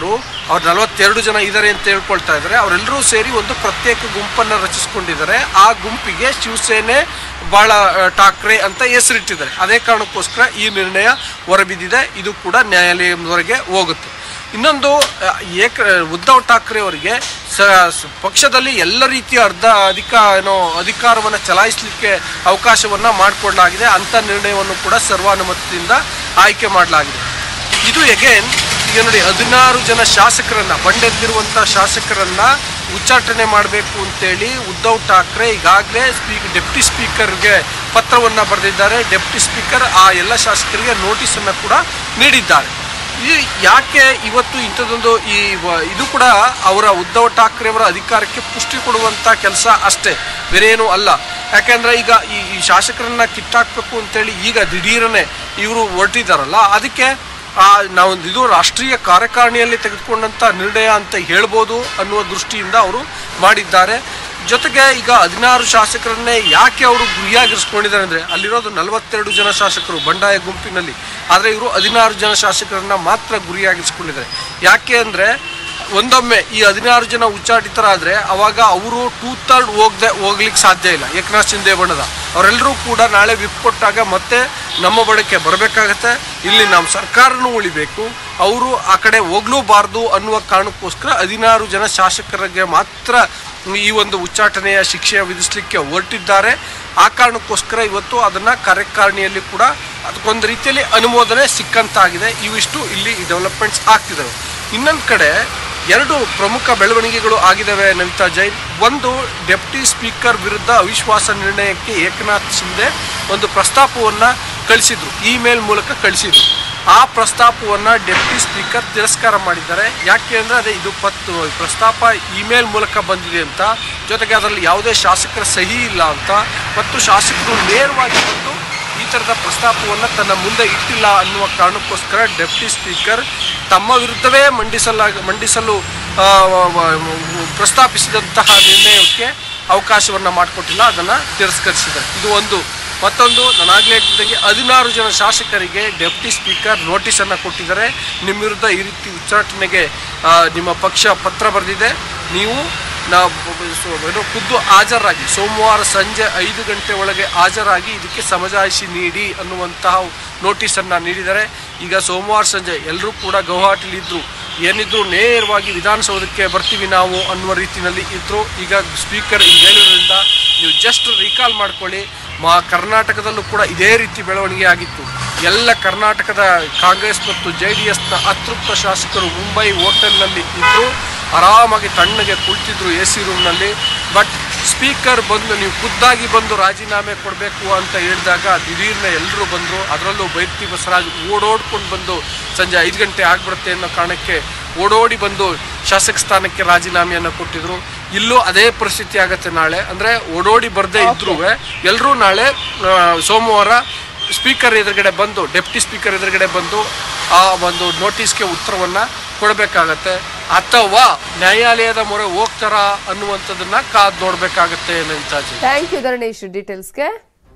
ಅವ್ರು ನಲವತ್ತೆರಡು ಜನ ಇದ್ದಾರೆ ಅಂತ ಹೇಳ್ಕೊಳ್ತಾ ಇದ್ದಾರೆ ಅವರೆಲ್ಲರೂ ಸೇರಿ ಒಂದು ಪ್ರತ್ಯೇಕ ಗುಂಪನ್ನು ರಚಿಸ್ಕೊಂಡಿದ್ದಾರೆ ಆ ಗುಂಪಿಗೆ ಶಿವಸೇನೆ ಬಾಳ ಆ, ಠಾಕ್ರೆ ಅಂತ ಹೆಸರಿಟ್ಟಿದ್ದಾರೆ ಅದೇ ಕಾರಣಕ್ಕೋಸ್ಕರ ಈ ನಿರ್ಣಯ ಹೊರಬಿದ್ದಿದೆ ಇದು ಕೂಡ ನ್ಯಾಯಾಲಯದವರೆಗೆ ಹೋಗುತ್ತೆ ಇನ್ನೊಂದು ಆ, ಏಕ ಉದ್ಧವ್ ಠಾಕ್ರೆ ಅವರಿಗೆ ಸ ಸ- ಪಕ್ಷದಲ್ಲಿ ಎಲ್ಲ ರೀತಿಯ ಅರ್ಧ ಅಧಿಕ ಏನೋ ಅಧಿಕಾರವನ್ನು ಚಲಾಯಿಸಲಿಕ್ಕೆ ಅವಕಾಶವನ್ನು ಮಾಡಿಕೊಡಲಾಗಿದೆ ಅಂಥ ನಿರ್ಣಯವನ್ನು ಕೂಡ ಸರ್ವಾನುಮತದಿಂದ ಆಯ್ಕೆ ಮಾಡಲಾಗಿದೆ ಇದು ಎಗೇನ್ ಈಗ ನೋಡಿ ಹದಿನಾರು ಜನ ಶಾಸಕರನ್ನ ಬಂಡೆದ್ದಿರುವಂಥ ಶಾಸಕರನ್ನ ಉಚ್ಚಾಟನೆ ಮಾಡಬೇಕು ಅಂತೇಳಿ ಉದ್ಧವ್ ಠಾಕ್ರೆ ಈಗಾಗಲೇ ಸ್ಪೀಕ್ ಡೆಪ್ಟಿ ಸ್ಪೀಕರ್ಗೆ ಪತ್ರವನ್ನ ಬರೆದಿದ್ದಾರೆ ಡೆಪ್ಟಿ ಸ್ಪೀಕರ್ ಆ ಎಲ್ಲ ಶಾಸಕರಿಗೆ ನೋಟಿಸನ್ನು ಕೂಡ ನೀಡಿದ್ದಾರೆ ಈ ಯಾಕೆ ಇವತ್ತು ಇಂಥದ್ದೊಂದು ಈ ವ- ಇದು ಕೂಡ ಅವರ ಉದ್ಧವ್ ಠಾಕ್ರೆ ಅವರ ಅಧಿಕಾರಕ್ಕೆ ಪುಷ್ಟಿ ಕೊಡುವಂಥ ಕೆಲಸ ಅಷ್ಟೇ ಬೇರೆ ಏನೂ ಅಲ್ಲ ಯಾಕೆಂದ್ರೆ ಈಗ ಈ ಈ ಶಾಸಕರನ್ನ ಕಿತ್ತಾಕ್ಬೇಕು ಅಂತೇಳಿ ಈಗ ದಿಢೀರನೆ ಇವರು ಹೊರಟಿದ್ದಾರಲ್ಲ ಅದಕ್ಕೆ ಆ ನಾವು ಇದು ರಾಷ್ಟ್ರೀಯ ಕಾರ್ಯಕಾರಿಣಿಯಲ್ಲಿ ತೆಗೆದುಕೊಂಡಂಥ ನಿರ್ಣಯ ಅಂತ ಹೇಳ್ಬೋದು ಅನ್ನುವ ದೃಷ್ಟಿಯಿಂದ ಅವರು ಮಾಡಿದ್ದಾರೆ ಜೊತೆಗೆ ಈಗ ಹದಿನಾರು ಶಾಸಕರನ್ನೇ ಯಾಕೆ ಅವರು ಗುರಿಯಾಗಿರಿಸ್ಕೊಂಡಿದ್ದಾರೆ ಅಂದರೆ ಅಲ್ಲಿರೋದು ನಲವತ್ತೆರಡು ಜನ ಶಾಸಕರು ಬಂಡಾಯ ಗುಂಪಿನಲ್ಲಿ ಆದರೆ ಇವರು ಹದಿನಾರು ಜನ ಶಾಸಕರನ್ನ ಮಾತ್ರ ಗುರಿಯಾಗಿರಿಸ್ಕೊಂಡಿದ್ದಾರೆ ಯಾಕೆ ಅಂದರೆ ಒಂದೊಮ್ಮೆ ಈ ಹದಿನಾರು ಜನ ಉಚ್ಚಾಟಿತರಾದರೆ ಅವಾಗ ಅವರು ಟೂ ಥರ್ಡ್ ಹೋಗದೆ ಹೋಗ್ಲಿಕ್ಕೆ ಸಾಧ್ಯ ಇಲ್ಲ ಏಕನಾಥ್ ಶಿಂದೆ ಬಣ್ಣದ ಅವರೆಲ್ಲರೂ ಕೂಡ ನಾಳೆ ವಿಪ್ ಕೊಟ್ಟಾಗ ಮತ್ತೆ ನಮ್ಮ ಬಡಕ್ಕೆ ಬರಬೇಕಾಗತ್ತೆ ಇಲ್ಲಿ ನಮ್ಮ ಸರ್ಕಾರನೂ ಉಳಿಬೇಕು ಅವರು ಆ ಕಡೆ ಹೋಗ್ಲೂಬಾರ್ದು ಅನ್ನುವ ಕಾರಣಕ್ಕೋಸ್ಕರ ಹದಿನಾರು ಜನ ಶಾಸಕರಿಗೆ ಮಾತ್ರ ಈ ಒಂದು ಉಚ್ಚಾಟನೆಯ ಶಿಕ್ಷೆ ವಿಧಿಸಲಿಕ್ಕೆ ಹೊರಟಿದ್ದಾರೆ ಆ ಕಾರಣಕ್ಕೋಸ್ಕರ ಇವತ್ತು ಅದನ್ನು ಕಾರ್ಯಕಾರಿಣಿಯಲ್ಲಿ ಕೂಡ ಅದಕ್ಕೊಂದು ರೀತಿಯಲ್ಲಿ ಅನುಮೋದನೆ ಸಿಕ್ಕಂತಾಗಿದೆ ಇವಿಷ್ಟು ಇಲ್ಲಿ ಡೆವಲಪ್ಮೆಂಟ್ಸ್ ಆಗ್ತಿದ್ದಾವೆ ಇನ್ನೊಂದು ಕಡೆ ಎರಡು ಪ್ರಮುಖ ಬೆಳವಣಿಗೆಗಳು ಆಗಿದ್ದಾವೆ ನವಿತಾ ಜೈನ್ ಒಂದು ಡೆಪ್ಟಿ ಸ್ಪೀಕರ್ ವಿರುದ್ಧ ಅವಿಶ್ವಾಸ ನಿರ್ಣಯಕ್ಕೆ ಏಕನಾಥ್ ಶಿಂದೆ ಒಂದು ಪ್ರಸ್ತಾಪವನ್ನು ಕಳಿಸಿದ್ರು ಇಮೇಲ್ ಮೂಲಕ ಕಳಿಸಿದ್ರು ಆ ಪ್ರಸ್ತಾಪವನ್ನು ಡೆಪ್ಟಿ ಸ್ಪೀಕರ್ ತಿರಸ್ಕಾರ ಮಾಡಿದ್ದಾರೆ ಯಾಕೆ ಅಂದರೆ ಅದೇ ಇದು ಪತ್ತು ಪ್ರಸ್ತಾಪ ಇಮೇಲ್ ಮೂಲಕ ಬಂದಿದೆ ಅಂತ ಜೊತೆಗೆ ಅದರಲ್ಲಿ ಯಾವುದೇ ಶಾಸಕರ ಸಹಿ ಇಲ್ಲ ಅಂತ ಮತ್ತು ಶಾಸಕರು ನೇರವಾಗಿ ಬಂದು ಈ ಥರದ ಪ್ರಸ್ತಾಪವನ್ನು ತನ್ನ ಮುಂದೆ ಇಟ್ಟಿಲ್ಲ ಅನ್ನುವ ಕಾರಣಕ್ಕೋಸ್ಕರ ಡೆಪ್ಟಿ ಸ್ಪೀಕರ್ ತಮ್ಮ ವಿರುದ್ಧವೇ ಮಂಡಿಸಲಾಗ ಮಂಡಿಸಲು ಆ, ವ- ವ- ಪ್ರಸ್ತಾಪಿಸಿದಂತಹ ನಿರ್ಣಯಕ್ಕೆ ಅವಕಾಶವನ್ನು ಮಾಡಿಕೊಟ್ಟಿಲ್ಲ ಅದನ್ನು ತಿರಸ್ಕರಿಸಿದ್ದಾರೆ ಇದು ಒಂದು ಮತ್ತೊಂದು ನಾನಾಗಲೇ ಹೇಳ್ತಿದ್ದಂಗೆ ಹದಿನಾರು ಜನ ಶಾಸಕರಿಗೆ ಡೆಪ್ಟಿ ಸ್ಪೀಕರ್ ನೋಟಿಸನ್ನು ಕೊಟ್ಟಿದ್ದಾರೆ ನಿಮ್ಮ ವಿರುದ್ಧ ಈ ರೀತಿ ಉಚ್ಚಾಟನೆಗೆ ಆ, ನಿಮ್ಮ ಪಕ್ಷ ಪತ್ರ ಬರೆದಿದೆ ನೀವು ನಾವು ಸೊ- ಏನು ಖುದ್ದು ಹಾಜರಾಗಿ ಸೋಮವಾರ ಸಂಜೆ ಐದು ಗಂಟೆ ಒಳಗೆ ಹಾಜರಾಗಿ ಇದಕ್ಕೆ ಸಮಜಾಯಿಷಿ ನೀಡಿ ಅನ್ನುವಂತಹ ನೋಟಿಸನ್ನು ನೀಡಿದ್ದಾರೆ ಈಗ ಸೋಮವಾರ ಸಂಜೆ ಎಲ್ಲರೂ ಕೂಡ ಗೌಹಾಟಿಲಿದ್ದರು ಏನಿದ್ರು ನೇರವಾಗಿ ವಿಧಾನಸೌಧಕ್ಕೆ ಬರ್ತೀವಿ ನಾವು ಅನ್ನುವ ರೀತಿಯಲ್ಲಿ ಇದ್ರು ಈಗ ಸ್ಪೀಕರ್ ಈಗ ಹೇಳಿದ್ರಿಂದ ನೀವು ಜಸ್ಟ್ ರೀಕಾಲ್ ಮಾಡ್ಕೊಳ್ಳಿ ಮಾ ಕರ್ನಾಟಕದಲ್ಲೂ ಕೂಡ ಇದೇ ರೀತಿ ಬೆಳವಣಿಗೆ ಆಗಿತ್ತು ಎಲ್ಲ ಕರ್ನಾಟಕದ ಕಾಂಗ್ರೆಸ್ ಮತ್ತು ಜೆ ಡಿ ಎಸ್ನ ಅತೃಪ್ತ ಶಾಸಕರು ಮುಂಬೈ ಹೋಟೆಲ್ನಲ್ಲಿ ಇದ್ದರು ಆರಾಮಾಗಿ ತಣ್ಣಗೆ ಕುಳಿತಿದ್ರು ಎ ಸಿ ರೂಮ್ನಲ್ಲಿ ಬಟ್ ಸ್ಪೀಕರ್ ಬಂದು ನೀವು ಖುದ್ದಾಗಿ ಬಂದು ರಾಜೀನಾಮೆ ಕೊಡಬೇಕು ಅಂತ ಹೇಳಿದಾಗ ದಿಢೀರ್ನೆ ಎಲ್ಲರೂ ಬಂದರು ಅದರಲ್ಲೂ ಬೈರ್ತಿ ಬಸವರಾಜ್ ಓಡೋಡ್ಕೊಂಡು ಬಂದು ಸಂಜೆ ಐದು ಗಂಟೆ ಆಗ್ಬಿಡುತ್ತೆ ಅನ್ನೋ ಕಾರಣಕ್ಕೆ ಓಡೋಡಿ ಬಂದು ಶಾಸಕ ಸ್ಥಾನಕ್ಕೆ ರಾಜೀನಾಮೆಯನ್ನು ಕೊಟ್ಟಿದ್ರು ಇಲ್ಲೂ ಅದೇ ಪರಿಸ್ಥಿತಿ ಆಗತ್ತೆ ನಾಳೆ ಅಂದರೆ ಓಡೋಡಿ ಬರದೇ ಇದ್ರೂ ಎಲ್ಲರೂ ನಾಳೆ ಆ, ಸೋಮವಾರ ಸ್ಪೀಕರ್ ಎದುರುಗಡೆ ಬಂದು ಡೆಪ್ಟಿ ಸ್ಪೀಕರ್ ಎದುರುಗಡೆ ಬಂದು ಆ ಒಂದು ನೋಟಿಸ್ಗೆ ಉತ್ತರವನ್ನು ಕೊಡಬೇಕಾಗತ್ತೆ ಅಥವಾ ನ್ಯಾಯಾಲಯದ ಮೊರೆ ಹೋಗ್ತಾರಾ ಅನ್ನುವಂಥದ್ದನ್ನ ಕಾದ್ ನೋಡ್ಬೇಕಾಗತ್ತೆ ನಂತಾಜಿ ಥ್ಯಾಂಕ್ ಯು ಧರಣೇಶ್ ಡೀಟೇಲ್ಸ್ಗೆ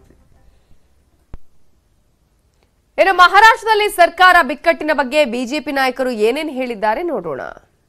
ಇನ್ನು ಮಹಾರಾಷ್ಟ್ರದಲ್ಲಿ ಸರ್ಕಾರ ಬಿಕ್ಕಟ್ಟಿನ ಬಗ್ಗೆ ಬಿಜೆಪಿ ನಾಯಕರು ಏನೇನು ಹೇಳಿದ್ದಾರೆ ನೋಡೋಣ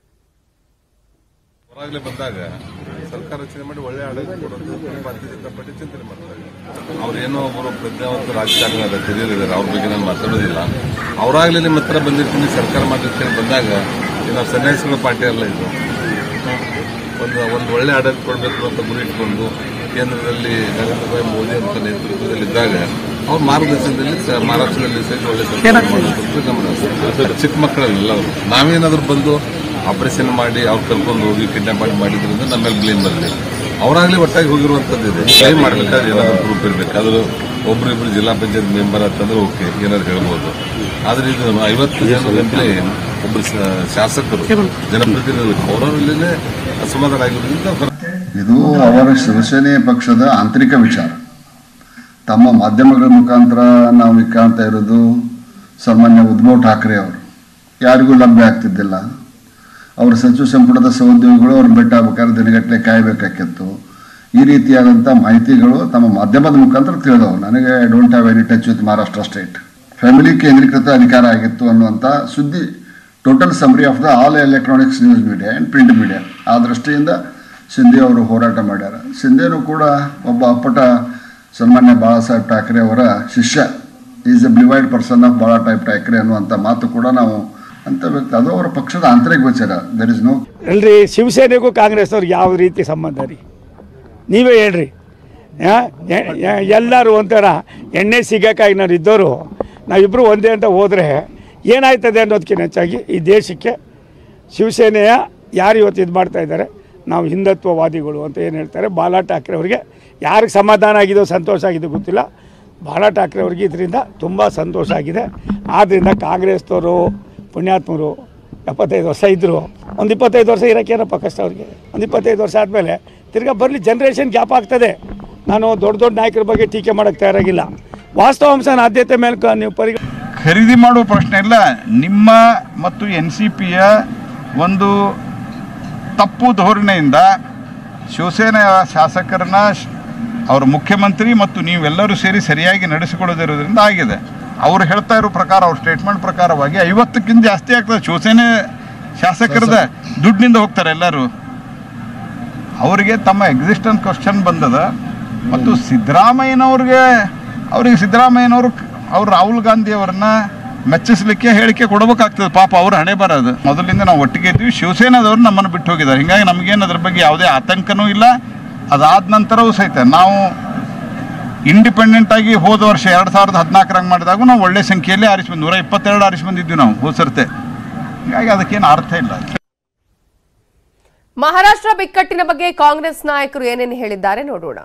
ಹೊರಗಡೆ ಬಂದಾಗ ಸರ್ಕಾರ ರಚನೆ ಮಾಡಿ ಒಳ್ಳೆ ಆಡಳಿತ ಕೊಡುವಂತ ಭಾರತೀಯ ಜನತಾ ಪಾರ್ಟಿ ಚಿಂತನೆ ಮಾಡ್ತಾರೆ ಅವ್ರೇನೋ ಒಬ್ಬರು ಪ್ರಜ್ಞಾವಂತ ರಾಜಕಾರಣಿ ಅದ ಹಿರಿಯರಿದ್ದಾರೆ ಅವ್ರ ಬಗ್ಗೆ ನಾನು ಮಾತಾಡೋದಿಲ್ಲ ಅವರಾಗ್ಲೇ ನಿಮ್ಮ ಹತ್ರ ಬಂದಿರ್ತೀನಿ ಸರ್ಕಾರ ಮಾಡಿರ್ತೀನಿ ಬಂದಾಗ ಇದು ನಾವು ಸನ್ಯಾಸಿಗಳ ಪಾರ್ಟಿ ಅಲ್ಲ ಇದು ಒಂದು ಒಂದು ಒಳ್ಳೆ ಆಡಳಿತ ಕೊಡಬೇಕು ಅಂತ ಗುರಿ ಇಟ್ಕೊಂಡು ಕೇಂದ್ರದಲ್ಲಿ ನರೇಂದ್ರ ಭಾಯಿ ಮೋದಿ ಅಂತ ನೇತೃತ್ವದಲ್ಲಿ ಇದ್ದಾಗ ಅವ್ರ ಮಾರ್ಗದರ್ಶನದಲ್ಲಿ ಸ- ಮಹಾರಾಷ್ಟ್ರದಲ್ಲಿ ಸಹಿತ ಒಳ್ಳೆ ಸರ್ಕಾರ ಮಾಡೋದಕ್ಕೆ ಗಮನ ಚಿಕ್ಕ ಮಕ್ಕಳಲ್ಲ ಅವರು ನಾವೇನಾದ್ರೂ ಬಂದು ಆಪರೇಷನ್ ಮಾಡಿ ಅವ್ರು ಕರ್ಕೊಂಡು ಹೋಗಿ ಕಿಡ್ನಾಪ್ ಮಾಡಿ ಮಾಡಿದ್ರಿಂದ ನಮ್ಮ ಮೇಲೆ ಬ್ಲೇಮ್ ಬರಲಿ ಅವರಾಗ್ಲೇ ಒಟ್ಟಾಗಿ ಹೋಗಿರುವಂಥದ್ದು ಇದೆ ಟ್ರೈ ಮಾಡ್ಬೇಕಾದ್ರೆ ಏನಾದ್ರು ಪ್ರೂಫ್ ಇರಬೇಕು ಅದು ಒಬ್ರು ಇಬ್ರು ಜಿಲ್ಲಾ ಪಂಚಾಯತ್ ಮೆಂಬರ್ ಅಂತಂದ್ರೆ ಓಕೆ ಏನಾದ್ರು ಹೇಳ್ಬೋದು ಆದ್ರೆ ಇದು ಐವತ್ತು ಜನರಲ್ಲಿ ಒಬ್ರು ಶ- ಶಾಸಕರು ಜನಪ್ರತಿನಿಧಿಗಳು ಅವರಲ್ಲೇ ಅಸಮಾಧಾನ ಆಗಿರೋದ್ರಿಂದ ಹೊರ- ಇದು ಅವರ ಶಿವಸೇನೆ ಪಕ್ಷದ ಆಂತರಿಕ ವಿಚಾರ ತಮ್ಮ ಮಾಧ್ಯಮಗಳ ಮುಖಾಂತರ ನಾವು ಈಗ ಕಾಣ್ತಾ ಇರೋದು ಸಾಮಾನ್ಯ ಉದ್ಧವ್ ಠಾಕ್ರೆ ಅವರು ಯಾರಿಗೂ ಲಭ್ಯ ಆಗ್ತಿದ್ದಿಲ್ಲ ಅವರ ಸಚಿವ ಸಂಪುಟದ ಸಹೋದ್ಯೋಗಿಗಳು ಅವ್ರು ಬೆಟ್ಟ ಆಗ್ಬೇಕಾದ್ರೆ ದಿನಗಟ್ಟಲೆ ಕಾಯಬೇಕಾಗಿತ್ತು ಈ ರೀತಿಯಾದಂಥ ಮಾಹಿತಿಗಳು ತಮ್ಮ ಮಾಧ್ಯಮದ ಮುಖಾಂತರ ತಿಳಿದವು ನನಗೆ I don't have any touch with Maharashtra state family ಕೇಂದ್ರೀಕೃತ ಅಧಿಕಾರ ಆಗಿತ್ತು ಅನ್ನುವಂಥ ಸುದ್ದಿ total summary of the all electronics news media and print media ಆ ದೃಷ್ಟಿಯಿಂದ ಸಿಂಧೆ ಅವರು ಹೋರಾಟ ಮಾಡ್ಯಾರ ಸಿಂಧೆನೂ ಕೂಡ ಒಬ್ಬ ಅಪ್ಪಟ ಸನ್ಮಾನ್ಯ ಬಾಳಾ ಸಾಹೇಬ್ ಠಾಕ್ರೆ ಅವರ ಶಿಷ್ಯ is a beloved person of Bala ಟೈಪ್ ಠಾಕ್ರೆ ಅನ್ನುವಂಥ ಮಾತು ಕೂಡ ನಾವು ಅಂತ ವ್ಯಕ್ತಿ ಅದು ಅವರ ಪಕ್ಷದ ಆಂತರಿಕ ವಿಚಾರ ದರ್ ಇಸ್ ನೋ ಅಲ್ರಿ ಶಿವಸೇನೆಗೂ ಕಾಂಗ್ರೆಸ್ನವ್ರಿಗೆ ಯಾವ ರೀತಿ ಸಂಬಂಧ ರೀ ನೀವೇ ಹೇಳ್ರಿ ಆ, ಎ- ಎ- ಎಲ್ಲರೂ ಒಂಥರ ಎಣ್ಣೆ ಸಿಗೋಕ್ಕಾಗಿ ನಾವು ಇದ್ದವರು ನಾವಿಬ್ಬರು ಒಂದೇ ಅಂತ ಹೋದರೆ ಏನಾಯ್ತದೆ ಅನ್ನೋದಕ್ಕಿಂತ ಹೆಚ್ಚಾಗಿ ಈ ದೇಶಕ್ಕೆ ಶಿವಸೇನೆಯ ಯಾರು ಇವತ್ತು ಇದು ಮಾಡ್ತಾ ಇದ್ದಾರೆ ನಾವು ಹಿಂದುತ್ವವಾದಿಗಳು ಅಂತ ಏನು ಹೇಳ್ತಾರೆ ಬಾಲಾ ಠಾಕ್ರೆ ಅವರಿಗೆ ಯಾರಿಗೆ ಸಮಾಧಾನ ಆಗಿದೋ ಸಂತೋಷ ಆಗಿದೋ ಗೊತ್ತಿಲ್ಲ ಬಾಲಾ ಠಾಕ್ರೆ ಅವ್ರಿಗೆ ಇದರಿಂದ ತುಂಬ ಸಂತೋಷ ಆಗಿದೆ ಆದ್ದರಿಂದ ಕಾಂಗ್ರೆಸ್ನವರು ಪುಣ್ಯಾತ್ಮರು ಎಪ್ಪತ್ತೈದು ವರ್ಷ ಇದ್ದರು ಒಂದು ಇಪ್ಪತ್ತೈದು ವರ್ಷ ಇರೋಕ್ಕೆ ಏನಪ್ಪ ಕಷ್ಟ ಅವ್ರಿಗೆ ಒಂದು ಇಪ್ಪತ್ತೈದು ವರ್ಷ ಆದಮೇಲೆ ತಿರ್ಗಾ ಬರಲಿ ಜನ್ರೇಷನ್ ಗ್ಯಾಪ್ ಆಗ್ತದೆ ನಾನು ದೊಡ್ಡ ದೊಡ್ಡ ನಾಯಕರ ಬಗ್ಗೆ ಟೀಕೆ ಮಾಡೋಕ್ಕೆ ತಯಾರಾಗಿಲ್ಲ ವಾಸ್ತವಾಂಶನ ಆದ್ಯತೆ ಮೇಲೆ ಕ- ನೀವು ಪರಿ ಖರೀದಿ ಮಾಡುವ ಪ್ರಶ್ನೆ ಇಲ್ಲ ನಿಮ್ಮ ಮತ್ತು ಎನ್ ಸಿ ಪಿಯ ಒಂದು ತಪ್ಪು ಧೋರಣೆಯಿಂದ ಶಿವಸೇನೆಯ ಶಾಸಕರನ್ನ ಶ್- ಅವರ ಮುಖ್ಯಮಂತ್ರಿ ಮತ್ತು ನೀವೆಲ್ಲರೂ ಸೇರಿ ಸರಿಯಾಗಿ ನಡೆಸಿಕೊಳ್ಳೋದಿರೋದ್ರಿಂದ ಆಗಿದೆ ಅವರು ಹೇಳ್ತಾ ಇರೋ ಪ್ರಕಾರ ಅವ್ರ ಸ್ಟೇಟ್ಮೆಂಟ್ ಪ್ರಕಾರವಾಗಿ ಐವತ್ತಕ್ಕಿಂತ ಜಾಸ್ತಿ ಆಗ್ತದೆ ಶಿವಸೇನೆ ಶಾಸಕರದ ದುಡ್ಡಿನಿಂದ ಹೋಗ್ತಾರೆ ಎಲ್ಲರೂ ಅವರಿಗೆ ತಮ್ಮ ಎಕ್ಸಿಸ್ಟೆನ್ಸ್ ಕ್ವಶನ್ ಬಂದದ ಮತ್ತು ಸಿದ್ದರಾಮಯ್ಯನವ್ರಿಗೆ ಅವರಿಗೆ ಸಿದ್ದರಾಮಯ್ಯನವರು ಅವ್ರು ರಾಹುಲ್ ಗಾಂಧಿ ಅವರನ್ನ ಮೆಚ್ಚಿಸ್ಲಿಕ್ಕೆ ಹೇಳಿಕೆ ಕೊಡಬೇಕಾಗ್ತದೆ ಪಾಪ ಅವ್ರ ಹಣೆ ಬರೋದು ಮೊದಲಿಂದ ನಾವು ಒಟ್ಟಿಗೆ ಇದ್ವಿ ಶಿವಸೇನಾದವ್ರು ನಮ್ಮನ್ನು ಬಿಟ್ಟು ಹೋಗಿದ್ದಾರೆ ಹೀಗಾಗಿ ನಮಗೇನು ಅದ್ರ ಬಗ್ಗೆ ಯಾವುದೇ ಆತಂಕನೂ ಇಲ್ಲ ಅದಾದ ನಂತರವೂ ಸಹಿತ ನಾವು ಇಂಡಿಪೆಂಡೆಂಟ್ ಆಗಿ ಹೋದ ವರ್ಷ ಎರಡು ಸಾವಿರದ ಹದಿನಾಲ್ಕರಂಗೆ ಮಾಡಿದಾಗ ನಾವು ಒಳ್ಳೆ ಸಂಖ್ಯೆಯಲ್ಲಿ ಆರಿಸಿ ಬಂದು ನೂರ ಇಪ್ಪತ್ತೆರಡು ಆರಿಸಿ ಬಂದಿದ್ವಿ ನಾವು ಹೋದ ಸರ್ತೆ ಹೀಗಾಗಿ ಅದಕ್ಕೇನು ಅರ್ಥ ಇಲ್ಲ ಮಹಾರಾಷ್ಟ್ರ ಬಿಕ್ಕಟ್ಟಿನ ಬಗ್ಗೆ ಕಾಂಗ್ರೆಸ್ ನಾಯಕರು ಏನೇನು ಹೇಳಿದ್ದಾರೆ ನೋಡೋಣ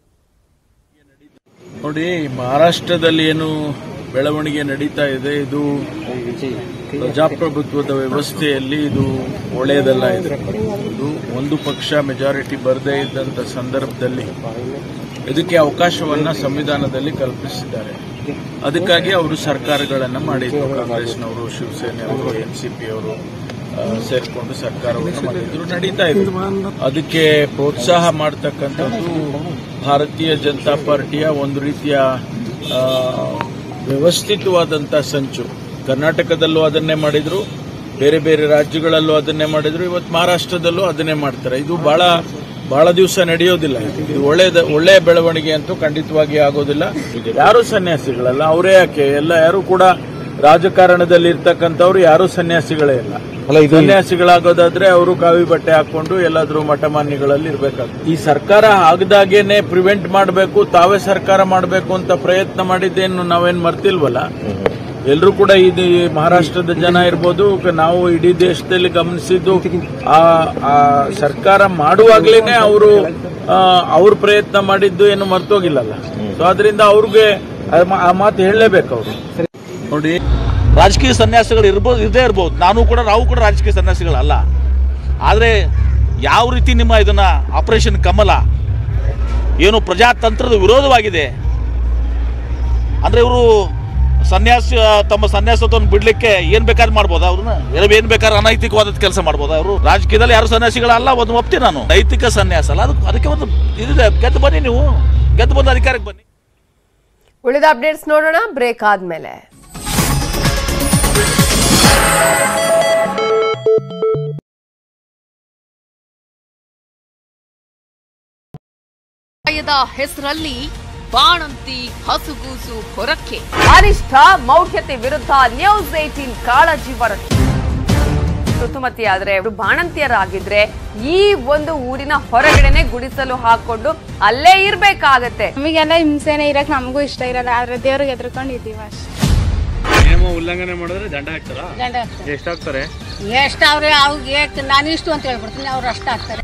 ನೋಡಿ ಮಹಾರಾಷ್ಟ್ರದಲ್ಲಿ ಏನು ಬೆಳವಣಿಗೆ ನಡೀತಾ ಇದೆ ಇದು ಪ್ರಜಾಪ್ರಭುತ್ವದ ವ್ಯವಸ್ಥೆಯಲ್ಲಿ ಇದು ಒಳ್ಳೆಯದಲ್ಲ ಇದು ಇದು ಒಂದು ಪಕ್ಷ ಮೆಜಾರಿಟಿ ಬರದೇ ಇದ್ದಂಥ ಸಂದರ್ಭದಲ್ಲಿ ಇದಕ್ಕೆ ಅವಕಾಶವನ್ನ ಸಂವಿಧಾನದಲ್ಲಿ ಕಲ್ಪಿಸಿದ್ದಾರೆ ಅದಕ್ಕಾಗಿ ಅವರು ಸರ್ಕಾರಗಳನ್ನು ಮಾಡಿದ್ರು ಕಾಂಗ್ರೆಸ್ನವರು ಶಿವಸೇನೆ ಅವರು ಎನ್ ಸಿ ಪಿ ಅವರು ಸೇರಿಕೊಂಡು ಸರ್ಕಾರವನ್ನು ಮಾಡಿದ್ರು ನಡೀತಾ ಇದ್ರು ಅದಕ್ಕೆ ಪ್ರೋತ್ಸಾಹ ಮಾಡ್ತಕ್ಕಂಥದ್ದು ಭಾರತೀಯ ಜನತಾ ಪಾರ್ಟಿಯ ಒಂದು ರೀತಿಯ ಆ, ವ್ಯವಸ್ಥಿತವಾದಂಥ ಸಂಚು ಕರ್ನಾಟಕದಲ್ಲೂ ಅದನ್ನೇ ಮಾಡಿದ್ರು ಬೇರೆ ಬೇರೆ ರಾಜ್ಯಗಳಲ್ಲೂ ಅದನ್ನೇ ಮಾಡಿದ್ರು ಇವತ್ತು ಮಹಾರಾಷ್ಟ್ರದಲ್ಲೂ ಅದನ್ನೇ ಮಾಡ್ತಾರೆ ಇದು ಬಹಳ ಬಹಳ ದಿವಸ ನಡೆಯೋದಿಲ್ಲ ಇದು. ಇದು ಒಳ್ಳೆಯದ ಒಳ್ಳೆಯ ಬೆಳವಣಿಗೆ ಅಂತೂ ಖಂಡಿತವಾಗಿ ಆಗೋದಿಲ್ಲ ಯಾರು ಸನ್ಯಾಸಿಗಳಲ್ಲ ಅವರೇ ಯಾಕೆ ಎಲ್ಲ ಯಾರು ಕೂಡ ರಾಜಕಾರಣದಲ್ಲಿ ಇರ್ತಕ್ಕಂಥವ್ರು ಯಾರು ಸನ್ಯಾಸಿಗಳೇ ಇಲ್ಲ ಸನ್ಯಾಸಿಗಳಾಗೋದಾದ್ರೆ ಅವರು ಕಾವಿ ಬಟ್ಟೆ ಹಾಕೊಂಡು ಎಲ್ಲಾದ್ರೂ ಮಠಮಾನ್ಯಗಳಲ್ಲಿ ಇರ್ಬೇಕಾಗ್ತದೆ ಈ ಸರ್ಕಾರ ಆಗದಾಗೇನೆ ಪ್ರಿವೆಂಟ್ ಮಾಡಬೇಕು ತಾವೇ ಸರ್ಕಾರ ಮಾಡಬೇಕು ಅಂತ ಪ್ರಯತ್ನ ಮಾಡಿದ್ದೇನು ನಾವೇನ್ ಮರ್ತಿಲ್ವಲ್ಲ ಎಲ್ಲರೂ ಕೂಡ ಇದು ಈ ಮಹಾರಾಷ್ಟ್ರದ ಜನ ಇರ್ಬೋದು ಕ- ನಾವು ಇಡೀ ದೇಶದಲ್ಲಿ ಗಮನಿಸಿದ್ದು ಆ ಆ ಸರ್ಕಾರ ಮಾಡುವಾಗ್ಲೇನೆ ಅವರು ಅವ್ರ ಪ್ರಯತ್ನ ಮಾಡಿದ್ದು ಏನು ಮರ್ತೋಗಿಲ್ಲಲ್ಲ ಸೊ ಅದರಿಂದ ಅವ್ರಿಗೆ ಆ ಮಾ- ಆ ಮಾತು ಹೇಳಲೇಬೇಕು ಅವರು ನೋಡಿ ರಾಜಕೀಯ ಸನ್ಯಾಸಿಗಳು ಇರ್ಬೋದು ಇರದೇ ಇರ್ಬೋದು ನಾನು ಕೂಡ ನಾವು ಕೂಡ ರಾಜಕೀಯ ಸನ್ಯಾಸಿಗಳಲ್ಲ ಆದರೆ ಯಾವ ರೀತಿ ನಿಮ್ಮ ಇದನ್ನ ಆಪರೇಷನ್ ಕಮಲ ಏನು ಪ್ರಜಾತಂತ್ರದ ವಿರೋಧವಾಗಿದೆ ಅಂದರೆ ಇವರು ಸನ್ಯಾಸ ತಮ್ಮ ಸನ್ಯಾಸತ್ವವನ್ನು ಬಿಡಲಿಕ್ಕೆ ಏನು ಬೇಕಾದ್ರೂ ಮಾಡ್ಬೋದಾ ಅವ್ರನ್ನ ಏನು ಏನು ಬೇಕಾದ್ರೆ ಅನೈತಿಕವಾದ ಕೆಲಸ ಮಾಡ್ಬೋದಾ ಅವರು ರಾಜಕೀಯದಲ್ಲಿ ಯಾರು ಸನ್ಯಾಸಿಗಳಲ್ಲ ಒಂದು ಒಪ್ತೀನಿ ನಾನು ನೈತಿಕ ಸನ್ಯಾಸ ಅಲ್ಲ ಅದಕ್ಕೆ ಅದಕ್ಕೆ ಒಂದು ಇದಿದೆ ಗೆದ್ದು ಬನ್ನಿ ನೀವು ಗೆದ್ದು ಬಂದು ಅಧಿಕಾರಕ್ಕೆ ಬನ್ನಿ ಉಳಿದ ಅಪ್ಡೇಟ್ಸ್ ನೋಡೋಣ ಬ್ರೇಕ್ ಆದ್ಮೇಲೆ ದ ಹೆಸರಲ್ಲಿ ಬಾಣಂತಿ ಹಸುಗೂಸು ಹೊರಕ್ಕೆ ಅನಿಷ್ಠ ಮೌಢ್ಯತೆ ವಿರುದ್ಧ ನ್ಯೂಸ್ ಏಟೀನ್ ಕಾಳಜಿ ವರದಿ ಋತುಮತಿ ಆದ್ರೆ ಅವರು ಬಾಣಂತಿಯರಾಗಿದ್ರೆ ಈ ಒಂದು ಊರಿನ ಹೊರಗಡೆನೆ ಗುಡಿಸಲು ಹಾಕೊಂಡು ಅಲ್ಲೇ ಇರ್ಬೇಕಾಗತ್ತೆ ನಮಗೆಲ್ಲ ಹಿಂಸೆನೆ ಇರಕ್ ನಮಗೂ ಇಷ್ಟ ಇರಲ್ಲ ಆದ್ರೆ ದೇವ್ರಿಗೆ ಎದ್ರುಕೊಂಡು ಇದ್ದೀವಿ ಅಷ್ಟೇ ನಿಯಮ ಉಲ್ಲಂಘನೆ ಮಾಡಿದ್ರೆ ದಂಡ ಹಾಕ್ತಾರ ಎಷ್ಟಾಗ್ತಾರೆ ಎಷ್ಟಾವ್ರೆ ಅವ್ರಿಗೆ ನಾನು ಇಷ್ಟು ಅಂತ ಹೇಳ್ಬಿಡ್ತೀನಿ ಅವ್ರು ಅಷ್ಟ ಆಗ್ತಾರೆ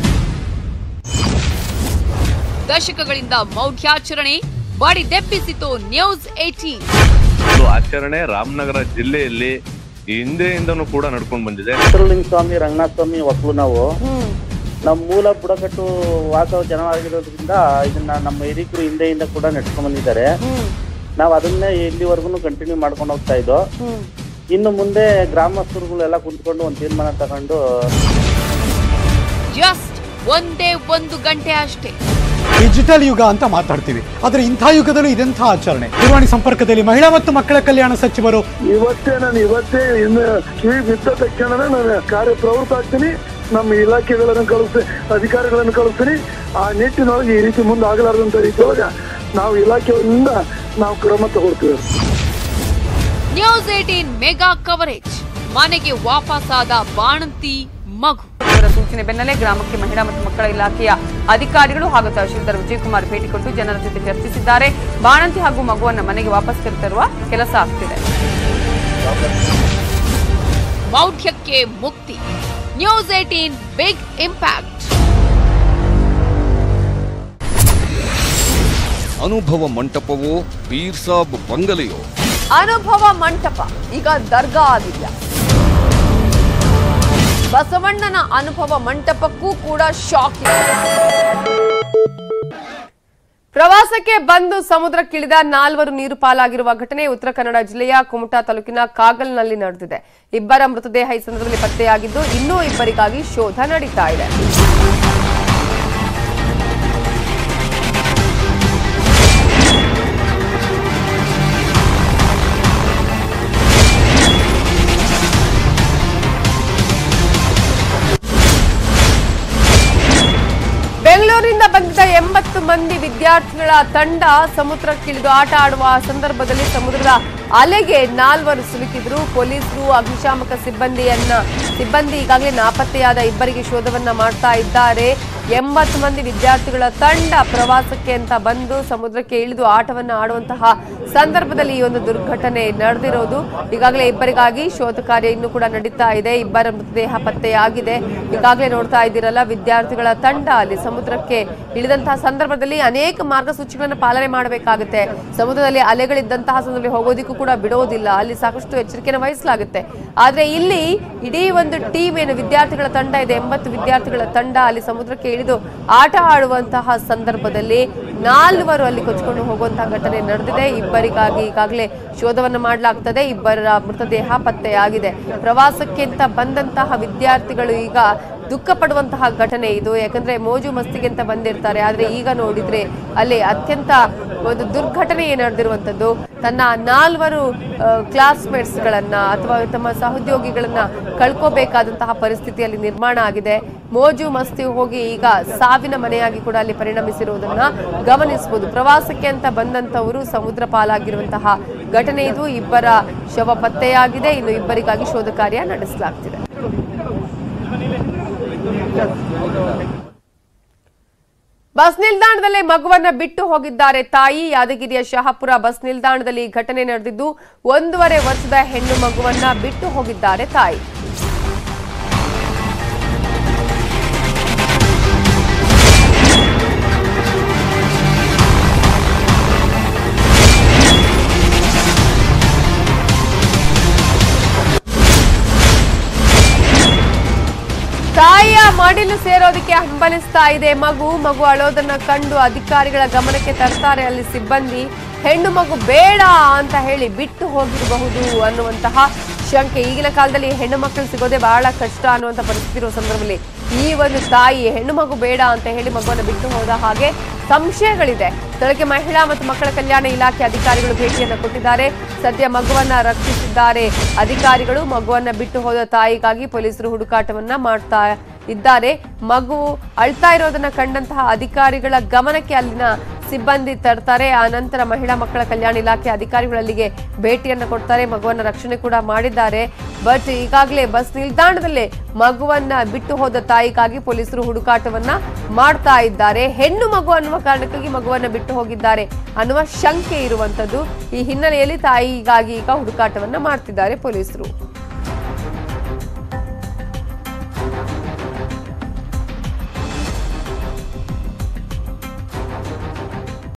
ದಶಕಗಳಿಂದ ಮೌಢ್ಯಾಚರಣೆ ಬಾಡಿ ದೆಪ್ಪಿಸಿತು ನ್ಯೂಸ್ ಏಟೀನ್ ಇದು ಆಚರಣೆ ರಾಮನಗರ ಜಿಲ್ಲೆಯಲ್ಲಿ ಹಿಂದೆಯಿಂದನೂ ಕೂಡ ನಡ್ಕೊಂಡು ಬಂದಿದೆ ಚಿತ್ರಲಿಂಗ ಸ್ವಾಮಿ ರಂಗನಾಥ ಸ್ವಾಮಿ ಒಕ್ಕಲು ನಾವು ನಮ್ಮ ಮೂಲ ಬುಡಕಟ್ಟು ವಾಸ ಜನವಾಗಿರೋದ್ರಿಂದ ಇದನ್ನ ನಮ್ಮ ಹಿರಿಕರು ಹಿಂದೆಯಿಂದ ಕೂಡ ನಡ್ಕೊಂಡ್ ಬಂದಿದ್ದಾರೆ ನಾವು ಅದನ್ನೇ ಇಲ್ಲಿವರೆಗೂ ಕಂಟಿನ್ಯೂ ಮಾಡ್ಕೊಂಡು ಹೋಗ್ತಾ ಇದ್ದೋ ಇನ್ನು ಮುಂದೆ ಗ್ರಾಮಸ್ಥರುಗಳೆಲ್ಲ ಕುಂತ್ಕೊಂಡು ಒಂದು ತೀರ್ಮಾನ ತಗೊಂಡು ಜಸ್ಟ್ ಒಂದೇ ಒಂದು ಗಂಟೆ ಅಷ್ಟೇ ಡಿಜಿಟಲ್ ಯುಗ ಅಂತ ಮಾತಾಡ್ತೀವಿ ಆದ್ರೆ ಇಂಥ ಯುಗದಲ್ಲೂ ಇದೆಂಥ ಆಚರಣೆ ದೂರವಾಣಿ ಸಂಪರ್ಕದಲ್ಲಿ ಮಹಿಳಾ ಮತ್ತು ಮಕ್ಕಳ ಕಲ್ಯಾಣ ಸಚಿವರು ಇವತ್ತೇ ನಾನು ಇವತ್ತೇ ಇನ್ನು ಕಿವಿ ಬಿದ್ದ ತಕ್ಷಣನೇ ನಾನು ಕಾರ್ಯ ಪ್ರವೃತ್ತ ಆಗ್ತೀನಿ ನಮ್ಮ ಇಲಾಖೆಗಳನ್ನು ಕಳಿಸ್ತೀನಿ ಅಧಿಕಾರಿಗಳನ್ನು ಕಳಿಸ್ತೀನಿ ಆ ನಿಟ್ಟಿನೊಳಗೆ ಈ ರೀತಿ ಮುಂದೆ ಆಗಲಾರದಂತ ರೀತಿಯೊಳಗೆ ನಾವು ಇಲಾಖೆಯಿಂದ ನಾವು ಕ್ರಮ ತಗೊಳ್ತೀವಿ ನ್ಯೂಸ್ ಏಟೀನ್ ಮೆಗಾ ಕವರೇಜ್ ಮನೆಗೆ ವಾಪಸ್ಸಾದ ಬಾಣಂತಿ ಮಗು ಇವರ ಸೂಚನೆ ಬೆನ್ನಲ್ಲೇ ಗ್ರಾಮಕ್ಕೆ ಮಹಿಳಾ ಮತ್ತು ಮಕ್ಕಳ ಇಲಾಖೆಯ ಅಧಿಕಾರಿಗಳು ಹಾಗೂ ತಹಶೀಲ್ದಾರ್ ವಿಜಯಕುಮಾರ್ ಭೇಟಿ ಕೊಟ್ಟು ಜನರ ಜೊತೆ ಚರ್ಚಿಸಿದ್ದಾರೆ ಬಾಣಂತಿ ಹಾಗೂ ಮಗುವನ್ನ ಮನೆಗೆ ವಾಪಸ್ ಕರೆತರುವ ಕೆಲಸ ಆಗ್ತಿದೆ ಮೌಢ್ಯಕ್ಕೆ ಮುಕ್ತಿ ನ್ಯೂಸ್ ಏಟೀನ್ ಬಿಗ್ ಇಂಪ್ಯಾಕ್ಟ್ ಅನುಭವ ಮಂಟಪವೋ ಪೀರ್ ಸಾಬ್ ಬಂಗಲೆಯೋ ಅನುಭವ ಮಂಟಪ ಈಗ ದರ್ಗಾ ಆಗಿದೆಯಾ ಬಸವಣ್ಣನ ಅನುಭವ ಮಂಟಪಕ್ಕೂ ಕೂಡ ಶಾಕ್ ಇದೆ ಪ್ರವಾಸಕ್ಕೆ ಬಂದು ಸಮುದ್ರಕ್ಕಿಳಿದ ನಾಲ್ವರು ನೀರು ಪಾಲಾಗಿರುವ ಘಟನೆ ಉತ್ತರ ಕನ್ನಡ ಜಿಲ್ಲೆಯ ಕುಮಟಾ ತಾಲೂಕಿನ ಕಾಗಲ್ನಲ್ಲಿ ನಡೆದಿದೆ ಇಬ್ಬರ ಮೃತದೇಹ ಈ ಸಂದರ್ಭದಲ್ಲಿ ಪತ್ತೆಯಾಗಿದ್ದು ಇನ್ನೂ ಇಬ್ಬರಿಗಾಗಿ ಶೋಧ ನಡೀತಾ ಇದೆ ಬೆಂಗಳೂರಿನಿಂದ ಬಂದಿದ್ದ ಎಂಬತ್ತು ಮಂದಿ ವಿದ್ಯಾರ್ಥಿಗಳ ತಂಡ ಸಮುದ್ರಕ್ಕಿಳಿದು ಆಟ ಆಡುವ ಸಂದರ್ಭದಲ್ಲಿ ಸಮುದ್ರದ ಅಲೆಗೆ ನಾಲ್ವರು ಸಿಲುಕಿದ್ರು ಪೊಲೀಸರು ಅಗ್ನಿಶಾಮಕ ಸಿಬ್ಬಂದಿಯನ್ನ ಸಿಬ್ಬಂದಿ ಈಗಾಗಲೇ ನಾಪತ್ತೆಯಾದ ಇಬ್ಬರಿಗೆ ಶೋಧವನ್ನ ಮಾಡ್ತಾ ಇದ್ದಾರೆ ಎಂಬತ್ತು ಮಂದಿ ವಿದ್ಯಾರ್ಥಿಗಳ ತಂಡ ಪ್ರವಾಸಕ್ಕೆ ಅಂತ ಬಂದು ಸಮುದ್ರಕ್ಕೆ ಇಳಿದು ಆಟವನ್ನ ಆಡುವಂತಹ ಸಂದರ್ಭದಲ್ಲಿ ಈ ಒಂದು ದುರ್ಘಟನೆ ನಡೆದಿರೋದು ಈಗಾಗಲೇ ಇಬ್ಬರಿಗಾಗಿ ಶೋಧ ಕಾರ್ಯ ಇನ್ನೂ ಕೂಡ ನಡೀತಾ ಇದೆ ಇಬ್ಬರ ಮೃತದೇಹ ಪತ್ತೆಯಾಗಿದೆ ಈಗಾಗಲೇ ನೋಡ್ತಾ ಇದ್ದೀರಲ್ಲ ವಿದ್ಯಾರ್ಥಿಗಳ ತಂಡ ಅಲ್ಲಿ ಸಮುದ್ರಕ್ಕೆ ಇಳಿದಂತಹ ಸಂದರ್ಭದಲ್ಲಿ ಅನೇಕ ಮಾರ್ಗಸೂಚಿಗಳನ್ನು ಪಾಲನೆ ಮಾಡಬೇಕಾಗುತ್ತೆ ಸಮುದ್ರದಲ್ಲಿ ಅಲೆಗಳಿದ್ದಂತಹ ಸಂದರ್ಭದಲ್ಲಿ ಹೋಗೋದಿಕ್ಕೂ ಕೂಡ ಬಿಡೋದಿಲ್ಲ ಅಲ್ಲಿ ಸಾಕಷ್ಟು ಎಚ್ಚರಿಕೆಯನ್ನು ವಹಿಸಲಾಗುತ್ತೆ ಆದ್ರೆ ಇಲ್ಲಿ ಇಡೀ ಒಂದು ಟೀಮ್ ಏನು ವಿದ್ಯಾರ್ಥಿಗಳ ತಂಡ ಇದೆ ಎಂಬತ್ತು ವಿದ್ಯಾರ್ಥಿಗಳ ತಂಡ ಅಲ್ಲಿ ಸಮುದ್ರಕ್ಕೆ ಇಳಿದು ಆಟ ಆಡುವಂತಹ ಸಂದರ್ಭದಲ್ಲಿ ನಾಲ್ವರು ಅಲ್ಲಿ ಕೊಚ್ಕೊಂಡು ಹೋಗುವಂತಹ ಘಟನೆ ನಡೆದಿದೆ ಇಬ್ಬರಿಗಾಗಿ ಈಗಾಗಲೇ ಶೋಧವನ್ನು ಮಾಡಲಾಗ್ತದೆ ಇಬ್ಬರ ಮೃತದೇಹ ಪತ್ತೆಯಾಗಿದೆ ಪ್ರವಾಸಕ್ಕೆ ಅಂತ ಬಂದಂತಹ ವಿದ್ಯಾರ್ಥಿಗಳು ಈಗ ದುಃಖ ಪಡುವಂತಹ ಘಟನೆ ಇದು ಯಾಕಂದ್ರೆ ಮೋಜು ಮಸ್ತಿಗೆ ಅಂತ ಬಂದಿರ್ತಾರೆ ಆದ್ರೆ ಈಗ ನೋಡಿದ್ರೆ ಅಲ್ಲಿ ಅತ್ಯಂತ ಒಂದು ದುರ್ಘಟನೆ ನಡೆದಿರುವಂತದ್ದು ತನ್ನ ನಾಲ್ವರು ಕ್ಲಾಸ್ಮೇಟ್ಸ್ ಗಳನ್ನ ಅಥವಾ ತಮ್ಮ ಸಹೋದ್ಯೋಗಿಗಳನ್ನ ಕಳ್ಕೋಬೇಕಾದಂತಹ ಪರಿಸ್ಥಿತಿಯಲ್ಲಿ ನಿರ್ಮಾಣ ಆಗಿದೆ ಮೋಜು ಮಸ್ತಿ ಹೋಗಿ ಈಗ ಸಾವಿನ ಮನೆಯಾಗಿ ಕೂಡ ಅಲ್ಲಿ ಪರಿಣಮಿಸಿರುವುದನ್ನ ಗಮನಿಸಬಹುದು ಪ್ರವಾಸಕ್ಕೆ ಅಂತ ಬಂದಂತವರು ಸಮುದ್ರ ಪಾಲಾಗಿರುವಂತಹ ಘಟನೆ ಇದು ಇಬ್ಬರ ಶವ ಪತ್ತೆಯಾಗಿದೆ ಇನ್ನು ಇಬ್ಬರಿಗಾಗಿ ಶೋಧ ಕಾರ್ಯ ನಡೆಸಲಾಗ್ತಿದೆ ಬಸ್ ನಿಲ್ದಾಣದಲ್ಲೇ ಮಗುವನ್ನ ಬಿಟ್ಟು ಹೋಗಿದ್ದಾರೆ ತಾಯಿ ಯಾದಗಿರಿಯ ಶಹಾಪುರ ಬಸ್ ನಿಲ್ದಾಣದಲ್ಲಿ ಈ ಘಟನೆ ನಡೆದಿದ್ದು ಒಂದೂವರೆ ವರ್ಷದ ಹೆಣ್ಣು ಮಗುವನ್ನ ಬಿಟ್ಟು ಹೋಗಿದ್ದಾರೆ ತಾಯಿ ತಾಯಿಯ ಮಡಿಲು ಸೇರೋದಕ್ಕೆ ಹಂಬಲಿಸ್ತಾ ಇದೆ ಮಗು ಮಗು ಅಳೋದನ್ನ ಕಂಡು ಅಧಿಕಾರಿಗಳ ಗಮನಕ್ಕೆ ತರ್ತಾರೆ ಅಲ್ಲಿ ಸಿಬ್ಬಂದಿ ಹೆಣ್ಣು ಮಗು ಬೇಡ ಅಂತ ಹೇಳಿ ಬಿಟ್ಟು ಹೋಗಿರಬಹುದು ಅನ್ನುವಂತಹ ಶಂಕೆ ಈಗಿನ ಕಾಲದಲ್ಲಿ ಹೆಣ್ಣು ಮಕ್ಕಳು ಸಿಗೋದೇ ಬಹಳ ಕಷ್ಟ ಅನ್ನುವಂಥ ಪರಿಸ್ಥಿತಿ ಇರುವ ಸಂದರ್ಭದಲ್ಲಿ ಈ ಒಂದು ತಾಯಿ ಹೆಣ್ಣು ಮಗು ಬೇಡ ಅಂತ ಹೇಳಿ ಮಗುವನ್ನು ಬಿಟ್ಟು ಹೋದ ಹಾಗೆ ಸಂಶಯಗಳಿದೆ ಸ್ಥಳಕ್ಕೆ ಮಹಿಳಾ ಮತ್ತು ಮಕ್ಕಳ ಕಲ್ಯಾಣ ಇಲಾಖೆ ಅಧಿಕಾರಿಗಳು ಭೇಟಿಯನ್ನು ಕೊಟ್ಟಿದ್ದಾರೆ ಸದ್ಯ ಮಗುವನ್ನ ರಕ್ಷಿಸಿದ್ದಾರೆ ಅಧಿಕಾರಿಗಳು ಮಗುವನ್ನ ಬಿಟ್ಟು ಹೋದ ತಾಯಿಗಾಗಿ ಪೊಲೀಸರು ಹುಡುಕಾಟವನ್ನ ಮಾಡ್ತಾ ಇದ್ದಾರೆ ಮಗು ಅಳ್ತಾ ಇರೋದನ್ನ ಕಂಡಂತಹ ಅಧಿಕಾರಿಗಳ ಗಮನಕ್ಕೆ ಅಲ್ಲಿನ ಸಿಬ್ಬಂದಿ ತರ್ತಾರೆ ಆ ನಂತರ ಮಹಿಳಾ ಮಕ್ಕಳ ಕಲ್ಯಾಣ ಇಲಾಖೆ ಅಧಿಕಾರಿಗಳು ಅಲ್ಲಿಗೆ ಭೇಟಿಯನ್ನು ಕೊಡ್ತಾರೆ ಮಗುವನ್ನ ರಕ್ಷಣೆ ಕೂಡ ಮಾಡಿದ್ದಾರೆ ಬಟ್ ಈಗಾಗಲೇ ಬಸ್ ನಿಲ್ದಾಣದಲ್ಲೇ ಮಗುವನ್ನ ಬಿಟ್ಟು ಹೋದ ತಾಯಿಗಾಗಿ ಪೊಲೀಸರು ಹುಡುಕಾಟವನ್ನ ಮಾಡ್ತಾ ಇದ್ದಾರೆ ಹೆಣ್ಣು ಮಗು ಅನ್ನುವ ಕಾರಣಕ್ಕಾಗಿ ಮಗುವನ್ನ ಬಿಟ್ಟು ಹೋಗಿದ್ದಾರೆ ಅನ್ನುವ ಶಂಕೆ ಇರುವಂತದ್ದು ಈ ಹಿನ್ನೆಲೆಯಲ್ಲಿ ತಾಯಿಗಾಗಿ ಈಗ ಹುಡುಕಾಟವನ್ನ ಮಾಡ್ತಿದ್ದಾರೆ ಪೊಲೀಸರು